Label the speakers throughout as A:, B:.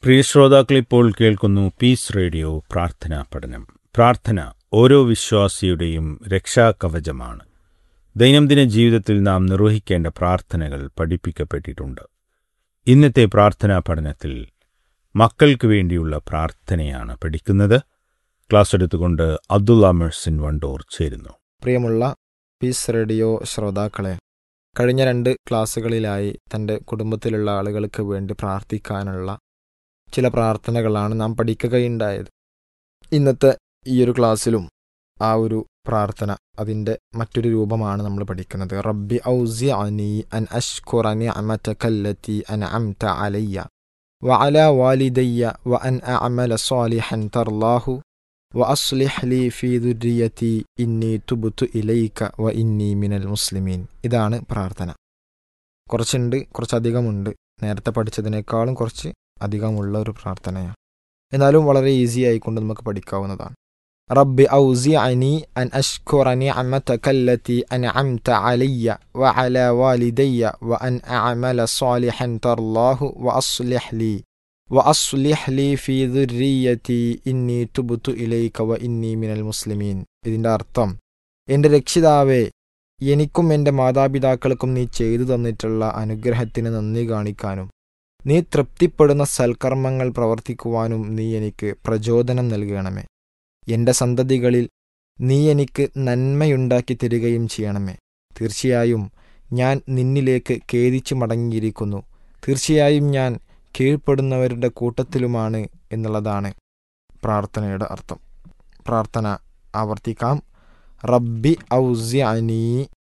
A: പ്രിയ ശ്രോതാക്കൾ ഇപ്പോൾ കേൾക്കുന്നു പീസ് റേഡിയോ പ്രാർത്ഥനാ പഠനം പ്രാർത്ഥന ഓരോ വിശ്വാസിയുടെയും രക്ഷാകവചമാണ് ദൈനംദിന ജീവിതത്തിൽ നാം നിർവഹിക്കേണ്ട പ്രാർത്ഥനകൾ പഠിപ്പിക്കപ്പെട്ടിട്ടുണ്ട് ഇന്നത്തെ പ്രാർത്ഥനാ പഠനത്തിൽ മക്കൾക്ക് വേണ്ടിയുള്ള പ്രാർത്ഥനയാണ് പഠിക്കുന്നത് ക്ലാസ് എടുത്തുകൊണ്ട് അബ്ദുള്ള മെഴ്സിൻ വണ്ടൂർ ചേരുന്നു
B: പ്രിയമുള്ള പീസ് റേഡിയോ ശ്രോതാക്കളെ കഴിഞ്ഞ രണ്ട് ക്ലാസ്സുകളിലായി തൻ്റെ കുടുംബത്തിലുള്ള ആളുകൾക്ക് വേണ്ടി പ്രാർത്ഥിക്കാനുള്ള ചില പ്രാർത്ഥനകളാണ് നാം പഠിക്കുകയുണ്ടായത് ഇന്നത്തെ ഈ ഒരു ക്ലാസ്സിലും ആ ഒരു പ്രാർത്ഥന അതിൻ്റെ മറ്റൊരു രൂപമാണ് നമ്മൾ പഠിക്കുന്നത് റബ്ബി ഔസി അനി അൻ അഷ്കുറനി അമറ്റക്കല്ലത്തി അൻ അംത അലയ്യ വഅല വാലിദയ്യ വ അൻ അഅമല സ്വാലിഹൻ തർലാഹു വഅസ്ലിഹ് ലി ഫീ ദുരിയത്തി ഇന്നി തുബുത്തു ഇലൈക വ ഇന്നി മിനൽ മുസ്ലിമീൻ ഇതാണ് പ്രാർത്ഥന കുറച്ചുണ്ട് കുറച്ചധികമുണ്ട് നേരത്തെ പഠിച്ചതിനേക്കാളും കുറച്ച് അധികമുള്ള ഒരു പ്രാർത്ഥനയാണ് എന്നാലും വളരെ ഈസി ആയിക്കൊണ്ട് നമുക്ക് പഠിക്കാവുന്നതാണ് റബ്ബി ഔസി അനി അൻ അഷ്കുറനി അമതകല്ലത്തി അൻ അംത അലയ്യ വ അല വാലിദയ്യ വ അൻ അഅമല സ്വാലിഹൻ തർലാഹു വ അസ്ലിഹ് ലി വഅസ്ലിഹ് ലി ഫീ ദുരിയത്തി ഇന്നി തുബുത്തു ഇലൈക വ ഇന്നി മിനൽ മുസ്ലിമീൻ ഇതിൻ്റെ അർത്ഥം എൻ്റെ രക്ഷിതാവേ എനിക്കും എൻ്റെ മാതാപിതാക്കൾക്കും നീ ചെയ്തു തന്നിട്ടുള്ള അനുഗ്രഹത്തിന് നന്ദി കാണിക്കാനും നീ തൃപ്തിപ്പെടുന്ന സൽക്കർമ്മങ്ങൾ പ്രവർത്തിക്കുവാനും നീ എനിക്ക് പ്രചോദനം നൽകണമേ എൻ്റെ സന്തതികളിൽ നീ എനിക്ക് നന്മയുണ്ടാക്കി തരികയും ചെയ്യണമേ തീർച്ചയായും ഞാൻ നിന്നിലേക്ക് ഖേദിച്ചു മടങ്ങിയിരിക്കുന്നു തീർച്ചയായും ഞാൻ കീഴ്പ്പെടുന്നവരുടെ കൂട്ടത്തിലുമാണ് എന്നുള്ളതാണ് പ്രാർത്ഥനയുടെ അർത്ഥം പ്രാർത്ഥന ആവർത്തിക്കാം റബ്ബി ഔസി അനി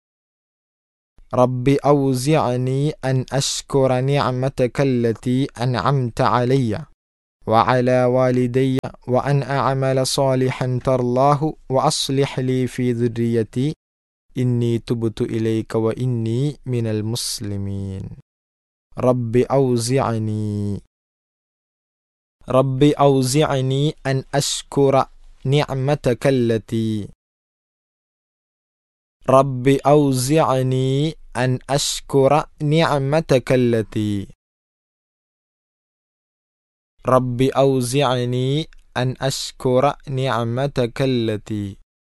B: റബ്ബി ഔസി അനി അൻ അഷ്കുറനി അമതകല്ലത്തി അൻ അംത അലയ്യ وعلى والدي وأن أعمل صالحا ترلاه وأصلح لي في ذريتي إني تبت إليك وإني من المسلمين رب أوزعني رب أوزعني أن أشكر نعمتك التي رب أوزعني أن أشكر نعمتك التي رب أوزعني أن أشكر نعمتك التي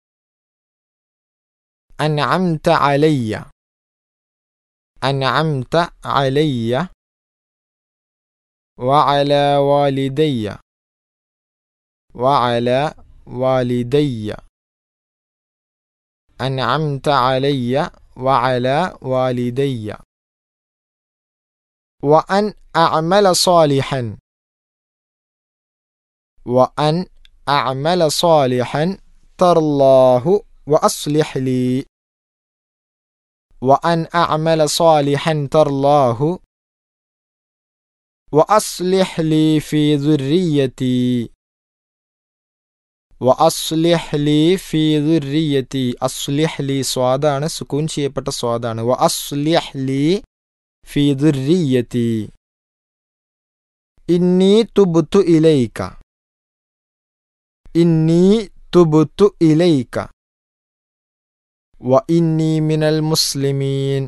B: أنعمت علي أنعمت علي وعلى والدي وعلى والدي أنعمت علي وعلى والدي وأن أعمل صالحا وأن أعمل صالحا ترلاه وأصلح لي وأن أعمل صالحا ترلاه وأصلح لي في ذريتي وأصلح لي في ذريتي أصلح لي സ്വാദാണ് സുക്കൂൻ ചെയ്യപ്പെട്ട സ്വാദാണ് وأصلح لي في ذريتي إني تبت إليك إني تبت إليك وإني من المسلمين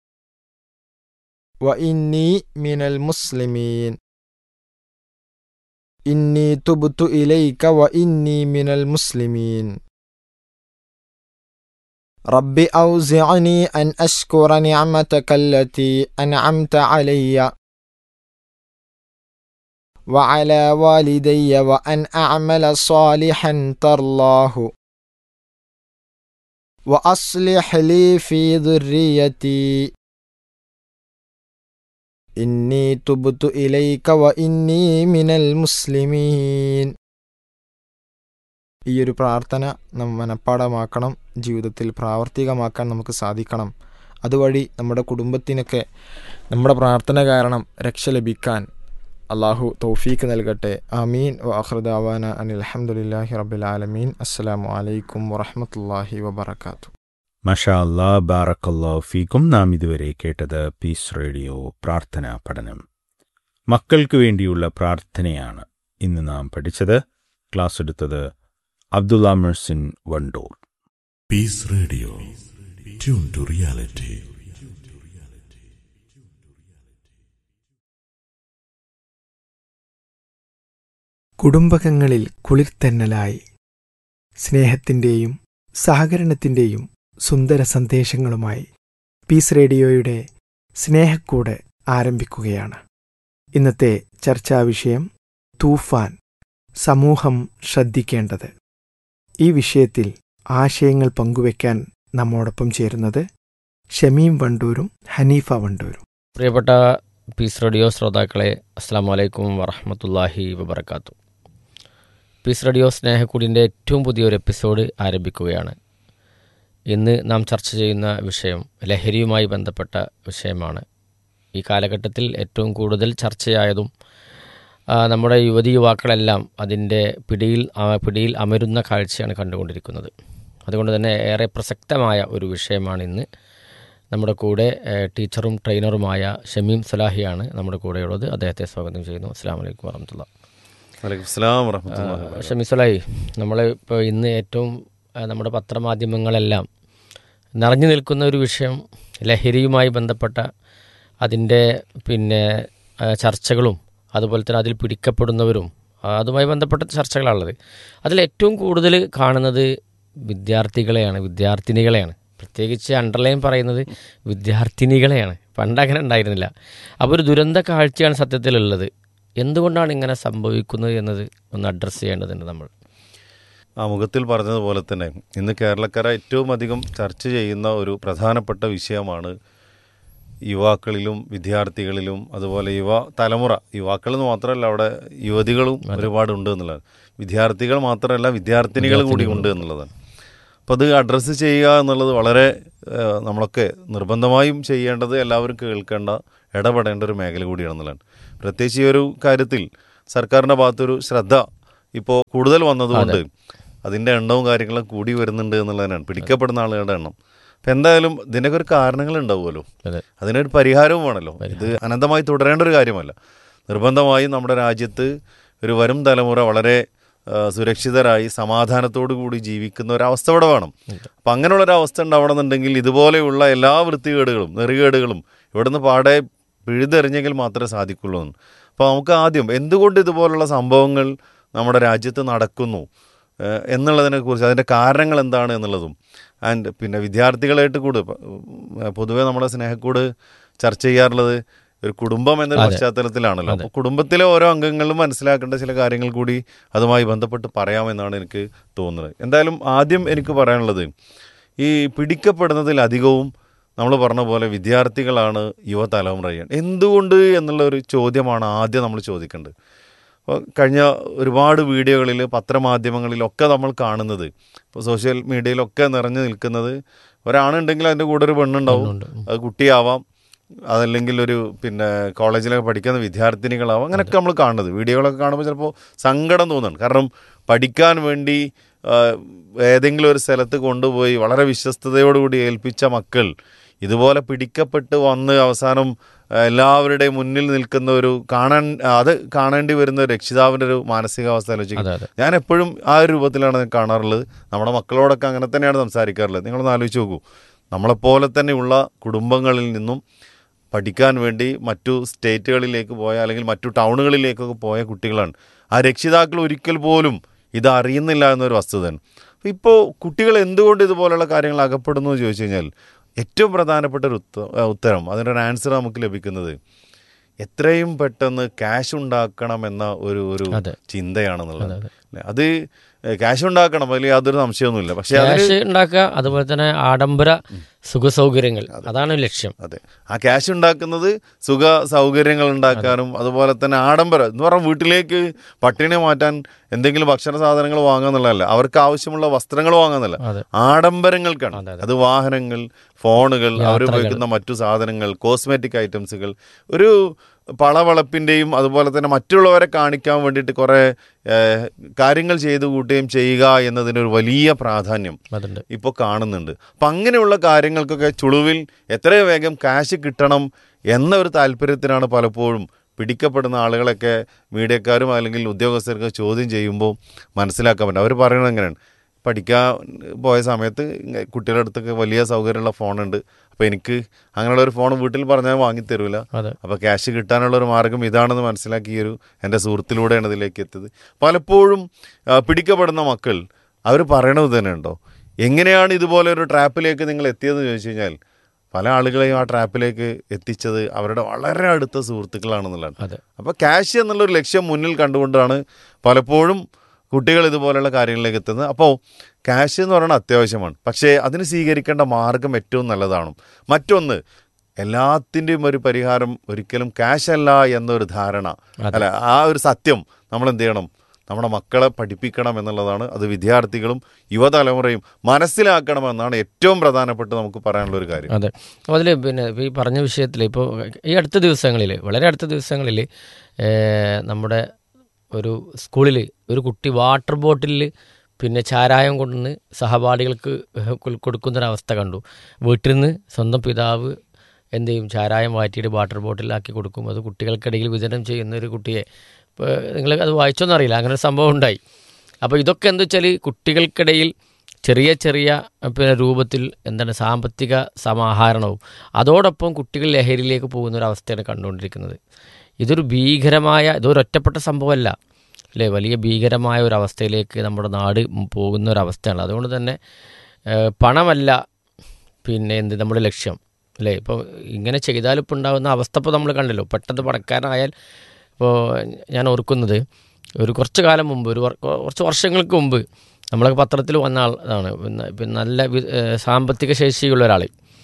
B: وإني من المسلمين إني تبت إليك وإني من المسلمين رب أوزعني أن أشكر نعمتك التي أنعمت علي وعلى والدي وأن أعمل صالحا ترلاه وأصلح لي في ذريتي إني تبت إليك وإني من المسلمين ഈ ഒരു പ്രാർത്ഥന നാം മനഃപ്പാടമാക്കണം ജീവിതത്തിൽ പ്രാവർത്തികമാക്കാൻ നമുക്ക് സാധിക്കണം അതുവഴി നമ്മുടെ കുടുംബത്തിനൊക്കെ നമ്മുടെ പ്രാർത്ഥന കാരണം രക്ഷ ലഭിക്കാൻ അള്ളാഹു തൗഫീക്ക് നൽകട്ടെ ആമീൻ വാഹൃദാവാന അനിൽ അലഹമുല്ലാഹി റബ്ബിൽ ആലമീൻ അസ്സലാമു അലൈക്കും വറഹമത്തല്ലാഹി വബർക്കാത്തു
A: മഷാ അല്ലാ ബാറക്കല്ലാ ഫീക്കും നാം ഇതുവരെ കേട്ടത് പീസ് റേഡിയോ പ്രാർത്ഥനാ പഠനം മക്കൾക്ക് വേണ്ടിയുള്ള പ്രാർത്ഥനയാണ് ഇന്ന് നാം പഠിച്ചത് ക്ലാസ് എടുത്തത് Abdulla മെഴ്സിൻ Wandoor
C: Peace Radio. Tune to reality.
D: കുടുംബകങ്ങളിൽ കുളിർത്തന്നലായി സ്നേഹത്തിൻ്റെയും സഹകരണത്തിൻ്റെയും സുന്ദര സന്ദേശങ്ങളുമായി പീസ് റേഡിയോയുടെ സ്നേഹക്കൂട് ആരംഭിക്കുകയാണ് ഇന്നത്തെ ചർച്ചാ വിഷയം തൂഫാൻ സമൂഹം ശ്രദ്ധിക്കേണ്ടത് ഈ വിഷയത്തിൽ ആശയങ്ങൾ പങ്കുവയ്ക്കാൻ നമ്മോടൊപ്പം ചേരുന്നത് ഷമീം വണ്ടൂരും ഹനീഫ വണ്ടൂരും
E: പ്രിയപ്പെട്ട പീസ് റേഡിയോ ശ്രോതാക്കളെ അസ്സാം വലൈക്കും വറഹമത്തല്ലാഹി വബർക്കാത്തു പീസ് റേഡിയോ സ്നേഹക്കൂടിൻ്റെ ഏറ്റവും പുതിയൊരു എപ്പിസോഡ് ആരംഭിക്കുകയാണ് ഇന്ന് നാം ചർച്ച ചെയ്യുന്ന വിഷയം ലഹരിയുമായി ബന്ധപ്പെട്ട വിഷയമാണ് ഈ കാലഘട്ടത്തിൽ ഏറ്റവും കൂടുതൽ ചർച്ചയായതും ആ, നമ്മുടെ യുവതി യുവാക്കളെല്ലാം അതിൻ്റെ പിടിയിൽ ആ, പിടിയിൽ അമരുന്ന കാഴ്ചയാണ് കണ്ടുകൊണ്ടിരിക്കുന്നത് അതുകൊണ്ട് തന്നെ ഏറെ പ്രസക്തമായ ഒരു വിഷയമാണ് ഇന്ന് നമ്മുടെ കൂടെ ഏഹ്, ടീച്ചറും ട്രെയിനറുമായ ഷമീം സലാഹിയാണ് നമ്മുടെ കൂടെയുള്ളത് അദ്ദേഹത്തെ സ്വാഗതം ചെയ്യുന്നു അസ്സാം വലൈക്കും വറഹമത്തുള്ള
A: വലൈക്കും സ്ലാം വറഹ്മത്തുള്ളാഹി വബറകാതുഹു.
E: ഷമീം സലാഹി നമ്മൾ ഇപ്പോൾ ഇന്ന് ഏറ്റവും ആ, നമ്മുടെ പത്രമാധ്യമങ്ങളെല്ലാം നിറഞ്ഞു നിൽക്കുന്ന ഒരു വിഷയം ലഹരിയുമായി ബന്ധപ്പെട്ട അതിൻ്റെ പിന്നെ ആ, ചർച്ചകളും അതുപോലെ തന്നെ അതിൽ പിടിക്കപ്പെടുന്നവരും ആ, അതുമായി ബന്ധപ്പെട്ട ചർച്ചകളാണുള്ളത് അതിൽ ഏറ്റവും കൂടുതൽ കാണുന്നത് വിദ്യാർത്ഥികളെയാണ് വിദ്യാർത്ഥിനികളെയാണ് പ്രത്യേകിച്ച് അണ്ടർലൈൻ പറയുന്നത് വിദ്യാർത്ഥിനികളെയാണ് പണ്ട് അങ്ങനെ ഉണ്ടായിരുന്നില്ല അപ്പോൾ ഒരു ദുരന്ത കാഴ്ചയാണ് സത്യത്തിലുള്ളത് എന്തുകൊണ്ടാണ് ഇങ്ങനെ സംഭവിക്കുന്നത് എന്നത് ഒന്ന് അഡ്രസ്സ് ചെയ്യേണ്ടതുണ്ട് നമ്മൾ
A: ആ മുഖത്തിൽ പറഞ്ഞതുപോലെ തന്നെ ഇന്ന് കേരളക്കര ഏറ്റവും അധികം ചർച്ച ചെയ്യുന്ന ഒരു പ്രധാനപ്പെട്ട വിഷയമാണ് യുവാക്കളിലും വിദ്യാർത്ഥികളിലും അതുപോലെ യുവ തലമുറ യുവാക്കളെന്ന് മാത്രമല്ല അവിടെ യുവതികളും ഒരുപാടുണ്ട് എന്നുള്ളത് വിദ്യാർത്ഥികൾ മാത്രമല്ല വിദ്യാർത്ഥിനികളും കൂടി ഉണ്ട് എന്നുള്ളതാണ് അപ്പോൾ അത് അഡ്രസ്സ് ചെയ്യുക എന്നുള്ളത് വളരെ ഏഹ്, നമ്മളൊക്കെ നിർബന്ധമായും ചെയ്യേണ്ടത് എല്ലാവരും കേൾക്കേണ്ട ഇടപെടേണ്ട ഒരു മേഖല കൂടിയാണെന്നുള്ളതാണ് പ്രത്യേകിച്ച് ഈ ഒരു കാര്യത്തിൽ സർക്കാരിൻ്റെ ഭാഗത്തൊരു ശ്രദ്ധ ഇപ്പോൾ കൂടുതൽ വന്നതുകൊണ്ട് അതിൻ്റെ എണ്ണവും കാര്യങ്ങളും കൂടി വരുന്നുണ്ട് എന്നുള്ളതിനാണ് പിടിക്കപ്പെടുന്ന ആളുകളുടെ എണ്ണം അപ്പം എന്തായാലും ഇതിനൊക്കെ ഒരു കാരണങ്ങൾ ഉണ്ടാവുമല്ലോ
E: അതെ
A: അതിനൊരു പരിഹാരവും വേണമല്ലോ ഇത് അനന്തമായി തുടരേണ്ട ഒരു കാര്യമല്ല നിർബന്ധമായും നമ്മുടെ രാജ്യത്ത് ഒരു വരും തലമുറ വളരെ ആ, സുരക്ഷിതരായി സമാധാനത്തോടു കൂടി ജീവിക്കുന്ന ഒരവസ്ഥ ഇവിടെ വേണം അപ്പം അങ്ങനെയുള്ള ഒരു അവസ്ഥ ഉണ്ടാവണമെന്നുണ്ടെങ്കിൽ ഇതുപോലെയുള്ള എല്ലാ വൃത്തികേടുകളും നെറികേടുകളും ഇവിടുന്ന് പാടെ പിഴുതെറിഞ്ഞെങ്കിൽ മാത്രമേ സാധിക്കുള്ളൂ എന്ന്. അപ്പോൾ നമുക്ക് ആദ്യം എന്തുകൊണ്ട് ഇതുപോലുള്ള സംഭവങ്ങൾ നമ്മുടെ രാജ്യത്ത് നടക്കുന്നു ഏഹ് എന്നുള്ളതിനെ കുറിച്ച് അതിൻ്റെ കാരണങ്ങൾ എന്താണ് എന്നുള്ളതും ആൻഡ് പിന്നെ വിദ്യാർത്ഥികളായിട്ട് കൂട് പ- ഉം, പൊതുവെ നമ്മുടെ സ്നേഹക്കൂട് ചർച്ച ചെയ്യാറുള്ളത് ഒരു കുടുംബം എന്ന
E: അതെ.
A: പശ്ചാത്തലത്തിലാണല്ലോ
E: അതെ.
A: അപ്പോൾ കുടുംബത്തിലെ ഓരോ അംഗങ്ങളും മനസ്സിലാക്കേണ്ട ചില കാര്യങ്ങൾ കൂടി അതുമായി ബന്ധപ്പെട്ട് പറയാമെന്നാണ് എനിക്ക് തോന്നുന്നത് എന്തായാലും ആദ്യം എനിക്ക് പറയാനുള്ളത് ഈ പിടിക്കപ്പെടുന്നതിൽ അധികവും നമ്മൾ പറഞ്ഞ പോലെ വിദ്യാർത്ഥികളാണ് യുവതലമുറയാണ് എന്തുകൊണ്ട് എന്നുള്ള ഒരു ചോദ്യമാണ് ആദ്യം നമ്മൾ ചോദിക്കേണ്ടത് അപ്പോൾ കഴിഞ്ഞ ഒരുപാട് വീഡിയോകളിൽ പത്രമാധ്യമങ്ങളിലൊക്കെ നമ്മൾ കാണുന്നത് ഇപ്പോൾ സോഷ്യൽ മീഡിയയിലൊക്കെ നിറഞ്ഞു നിൽക്കുന്നത് ഒരാണുണ്ടെങ്കിൽ അതിൻ്റെ കൂടെ ഒരു പെണ്ണുണ്ടാവും
E: ഉണ്ട്.
A: അത് കുട്ടിയാവാം അതല്ലെങ്കിൽ ഒരു പിന്നെ കോളേജിലൊക്കെ പഠിക്കുന്ന വിദ്യാർത്ഥിനികളാവാം അങ്ങനെയൊക്കെ നമ്മൾ കാണുന്നത് വീഡിയോകളൊക്കെ കാണുമ്പോൾ ചിലപ്പോൾ സങ്കടം തോന്നുന്നുണ്ട് കാരണം പഠിക്കാൻ വേണ്ടി ആ, ഏതെങ്കിലും ഒരു സ്ഥലത്ത് കൊണ്ടുപോയി വളരെ വിശ്വസ്തയോടുകൂടി ഏൽപ്പിച്ച മക്കൾ ഇതുപോലെ പിടിക്കപ്പെട്ട് വന്ന് അവസാനം ആ, എല്ലാവരുടെയും മുന്നിൽ നിൽക്കുന്ന ഒരു കാണാൻ അത് കാണേണ്ടി വരുന്ന ഒരു രക്ഷിതാവിൻ്റെ ഒരു മാനസികാവസ്ഥ ആലോചിക്കും
E: അതെ അതെ
A: ഞാൻ എപ്പോഴും ആ ഒരു രൂപത്തിലാണ് ഞാൻ കാണാറുള്ളത് നമ്മുടെ മക്കളോടൊക്കെ അങ്ങനെ തന്നെയാണ് സംസാരിക്കാറുള്ളത് നിങ്ങളൊന്ന് ആലോചിച്ച് നോക്കൂ നമ്മളെപ്പോലെ തന്നെയുള്ള കുടുംബങ്ങളിൽ നിന്നും പഠിക്കാൻ വേണ്ടി മറ്റു സ്റ്റേറ്റുകളിലേക്ക് പോയ അല്ലെങ്കിൽ മറ്റു ടൗണുകളിലേക്കൊക്കെ പോയ കുട്ടികളാണ് ആ രക്ഷിതാക്കൾ ഒരിക്കൽ പോലും ഇത് അറിയുന്നില്ല എന്നൊരു വസ്തുതയാണ് അപ്പോൾ ഇപ്പോൾ കുട്ടികൾ എന്തുകൊണ്ട് ഇതുപോലുള്ള കാര്യങ്ങൾ അകപ്പെടുന്നു എന്ന് ചോദിച്ചു കഴിഞ്ഞാൽ ഏറ്റവും പ്രധാനപ്പെട്ട ഒരു ഉത്ത- ഏഹ് ഉത്തരം അതിനൊരു ആൻസർ നമുക്ക് ലഭിക്കുന്നത് എത്രയും പെട്ടെന്ന് ക്യാഷ് ഉണ്ടാക്കണം എന്ന ഒരു ഒരു
E: അതെ.
A: ചിന്തയാണെന്നുള്ളത്
E: അതെ,
A: അല്ലേ? അത് ക്യാഷ് ഉണ്ടാക്കണം അതിൽ യാതൊരു സംശയമൊന്നുമില്ല പക്ഷെ അതിന്
E: ക്യാഷ് ഉണ്ടാക്കുക അതുപോലെ തന്നെ ആഡംബര സുഖസൗകര്യങ്ങൾ അതാണ് ലക്ഷ്യം
A: അതെ ആ ക്യാഷ് ഉണ്ടാക്കുന്നത് സുഖ സൗകര്യങ്ങൾ ഉണ്ടാക്കാനും അതുപോലെ തന്നെ ആഡംബരം എന്ന് പറഞ്ഞാൽ വീട്ടിലേക്ക് പട്ടിണി മാറ്റാൻ എന്തെങ്കിലും ഭക്ഷണ സാധനങ്ങൾ വാങ്ങാന്നുള്ളതല്ല അവർക്ക് ആവശ്യമുള്ള വസ്ത്രങ്ങൾ വാങ്ങാന്നല്ല
E: അതെ
A: ആഡംബരങ്ങൾക്കാണ്
E: അതെ, അതെ.
A: അത് വാഹനങ്ങൾ ഫോണുകൾ അവർ
E: യാത്രകൾ.
A: ഉപയോഗിക്കുന്ന മറ്റു സാധനങ്ങൾ കോസ്മെറ്റിക് ഐറ്റംസുകൾ ഒരു പളവളപ്പിൻ്റെയും അതുപോലെ തന്നെ മറ്റുള്ളവരെ കാണിക്കാൻ വേണ്ടിയിട്ട് കുറേ ഏഹ്, കാര്യങ്ങൾ ചെയ്തു കൂട്ടുകയും ചെയ്യുക എന്നതിനൊരു വലിയ പ്രാധാന്യം
E: അതുണ്ട്
A: ഇപ്പോൾ കാണുന്നുണ്ട് അപ്പം അങ്ങനെയുള്ള കാര്യങ്ങൾക്കൊക്കെ ചുളുവിൽ എത്രയും വേഗം കാശ് കിട്ടണം എന്ന ഒരു താല്പര്യത്തിനാണ് പലപ്പോഴും പിടിക്കപ്പെടുന്ന ആളുകളൊക്കെ മീഡിയക്കാരും അല്ലെങ്കിൽ ഉദ്യോഗസ്ഥർക്ക് ചോദ്യം ചെയ്യുമ്പോൾ മനസ്സിലാക്കാൻ പറ്റും അവർ പറയുന്നത് എങ്ങനെയാണ്
F: പഠിക്കാൻ പോയ സമയത്ത് ഇങ്ങ- കുട്ടികളുടെ അടുത്തൊക്കെ വലിയ സൗകര്യമുള്ള ഫോണുണ്ട് അപ്പോൾ എനിക്ക് അങ്ങനെയുള്ള ഒരു ഫോൺ വീട്ടിൽ പറഞ്ഞാൽ വാങ്ങിത്തരൂല
E: അതെ
F: അപ്പോൾ ക്യാഷ് കിട്ടാനുള്ള ഒരു മാർഗം ഇതാണെന്ന് മനസ്സിലാക്കി ഈ ഒരു എൻ്റെ സുഹൃത്തിലൂടെയാണ് ഇതിലേക്ക് എത്തിയത് പലപ്പോഴും ആ, പിടിക്കപ്പെടുന്ന മക്കൾ അവർ പറയണത് തന്നെ ഉണ്ടോ എങ്ങനെയാണ് ഇതുപോലെ ഒരു ട്രാപ്പിലേക്ക് നിങ്ങൾ എത്തിയതെന്ന് ചോദിച്ചു കഴിഞ്ഞാൽ പല ആളുകളെയും ആ ട്രാപ്പിലേക്ക് എത്തിച്ചത് അവരുടെ വളരെ അടുത്ത സുഹൃത്തുക്കളാണെന്നുള്ളതാണ്
E: അതെ
F: അപ്പോൾ ക്യാഷ് എന്നുള്ളൊരു ലക്ഷ്യം മുന്നിൽ കണ്ടുകൊണ്ടാണ് പലപ്പോഴും കുട്ടികൾ ഇതുപോലെയുള്ള കാര്യങ്ങളിലേക്ക് എത്തുന്നത് അപ്പോൾ ക്യാഷ് എന്ന് പറയുന്നത് അത്യാവശ്യമാണ് പക്ഷേ അതിന് സ്വീകരിക്കേണ്ട മാർഗം ഏറ്റവും നല്ലതാണ് മറ്റൊന്ന് എല്ലാത്തിൻ്റെയും ഒരു പരിഹാരം ഒരിക്കലും ക്യാഷ് അല്ല എന്നൊരു ധാരണ അല്ല ആ ഒരു സത്യം നമ്മൾ എന്ത് ചെയ്യണം നമ്മുടെ മക്കളെ പഠിപ്പിക്കണം എന്നുള്ളതാണ് അത് വിദ്യാർത്ഥികളും യുവതലമുറയും മനസ്സിലാക്കണമെന്നാണ് ഏറ്റവും പ്രധാനപ്പെട്ട് നമുക്ക് പറയാനുള്ള ഒരു കാര്യം
E: അതെ അപ്പോൾ അതിൽ പിന്നെ ഇപ്പൊ ഈ പറഞ്ഞ വിഷയത്തിൽ ഇപ്പോൾ ഈ അടുത്ത ദിവസങ്ങളിൽ വളരെ അടുത്ത ദിവസങ്ങളിൽ നമ്മുടെ ഒരു സ്കൂളിൽ ഒരു കുട്ടി വാട്ടർ ബോട്ടിലിൽ പിന്നെ ചാരായം കൊണ്ടുവന്ന് സഹപാഠികൾക്ക് കൊ- കൊടുക്കുന്നൊരവസ്ഥ കണ്ടു വീട്ടിൽ നിന്ന് സ്വന്തം പിതാവ് എന്ത് ചെയ്യും ചാരായം വാറ്റിയിട്ട് വാട്ടർ ബോട്ടിലാക്കി കൊടുക്കും അത് കുട്ടികൾക്കിടയിൽ വിതരണം ചെയ്യുന്ന ഒരു കുട്ടിയെ ഇപ്പോൾ നിങ്ങൾ അത് വായിച്ചോന്നും അറിയില്ല അങ്ങനെ ഒരു സംഭവം ഉണ്ടായി അപ്പോൾ ഇതൊക്കെ എന്താ വെച്ചാൽ കുട്ടികൾക്കിടയിൽ ചെറിയ ചെറിയ പിന്നെ രൂപത്തിൽ എന്താണ് സാമ്പത്തിക സമാഹരണവും അതോടൊപ്പം കുട്ടികൾ ലഹരിയിലേക്ക് പോകുന്ന ഒരു അവസ്ഥയാണ് കണ്ടുകൊണ്ടിരിക്കുന്നത് ഇതൊരു ഭീകരമായ ഇതൊരു ഒറ്റപ്പെട്ട സംഭവമല്ല അല്ലേ വലിയ ഭീകരമായ ഒരു അവസ്ഥയിലേക്ക് നമ്മുടെ നാട് പോകുന്ന ഒരു അവസ്ഥയാണ് അതുകൊണ്ട് തന്നെ ഏഹ്, പണമല്ല പിന്നെ എന്ത് നമ്മുടെ ലക്ഷ്യം അല്ലേ ഇപ്പോൾ ഇങ്ങനെ ചെയ്താൽ ഇപ്പോൾ ഉണ്ടാകുന്ന അവസ്ഥ ഇപ്പോൾ നമ്മൾ കണ്ടല്ലോ പെട്ടെന്ന് പണക്കാരനായാൽ ഇപ്പോൾ ഞാൻ ഓർക്കുന്നത് ഒരു കുറച്ച് കാലം മുമ്പ് ഒരു വർ- കുറച്ച് വർഷങ്ങൾക്ക് മുമ്പ് നമ്മളൊക്കെ പത്രത്തിൽ വന്ന ആളാണ് പിന്നെ പിന്നെ നല്ല വി- ഏഹ് സാമ്പത്തിക ശേഷിയുള്ള ഒരാൾ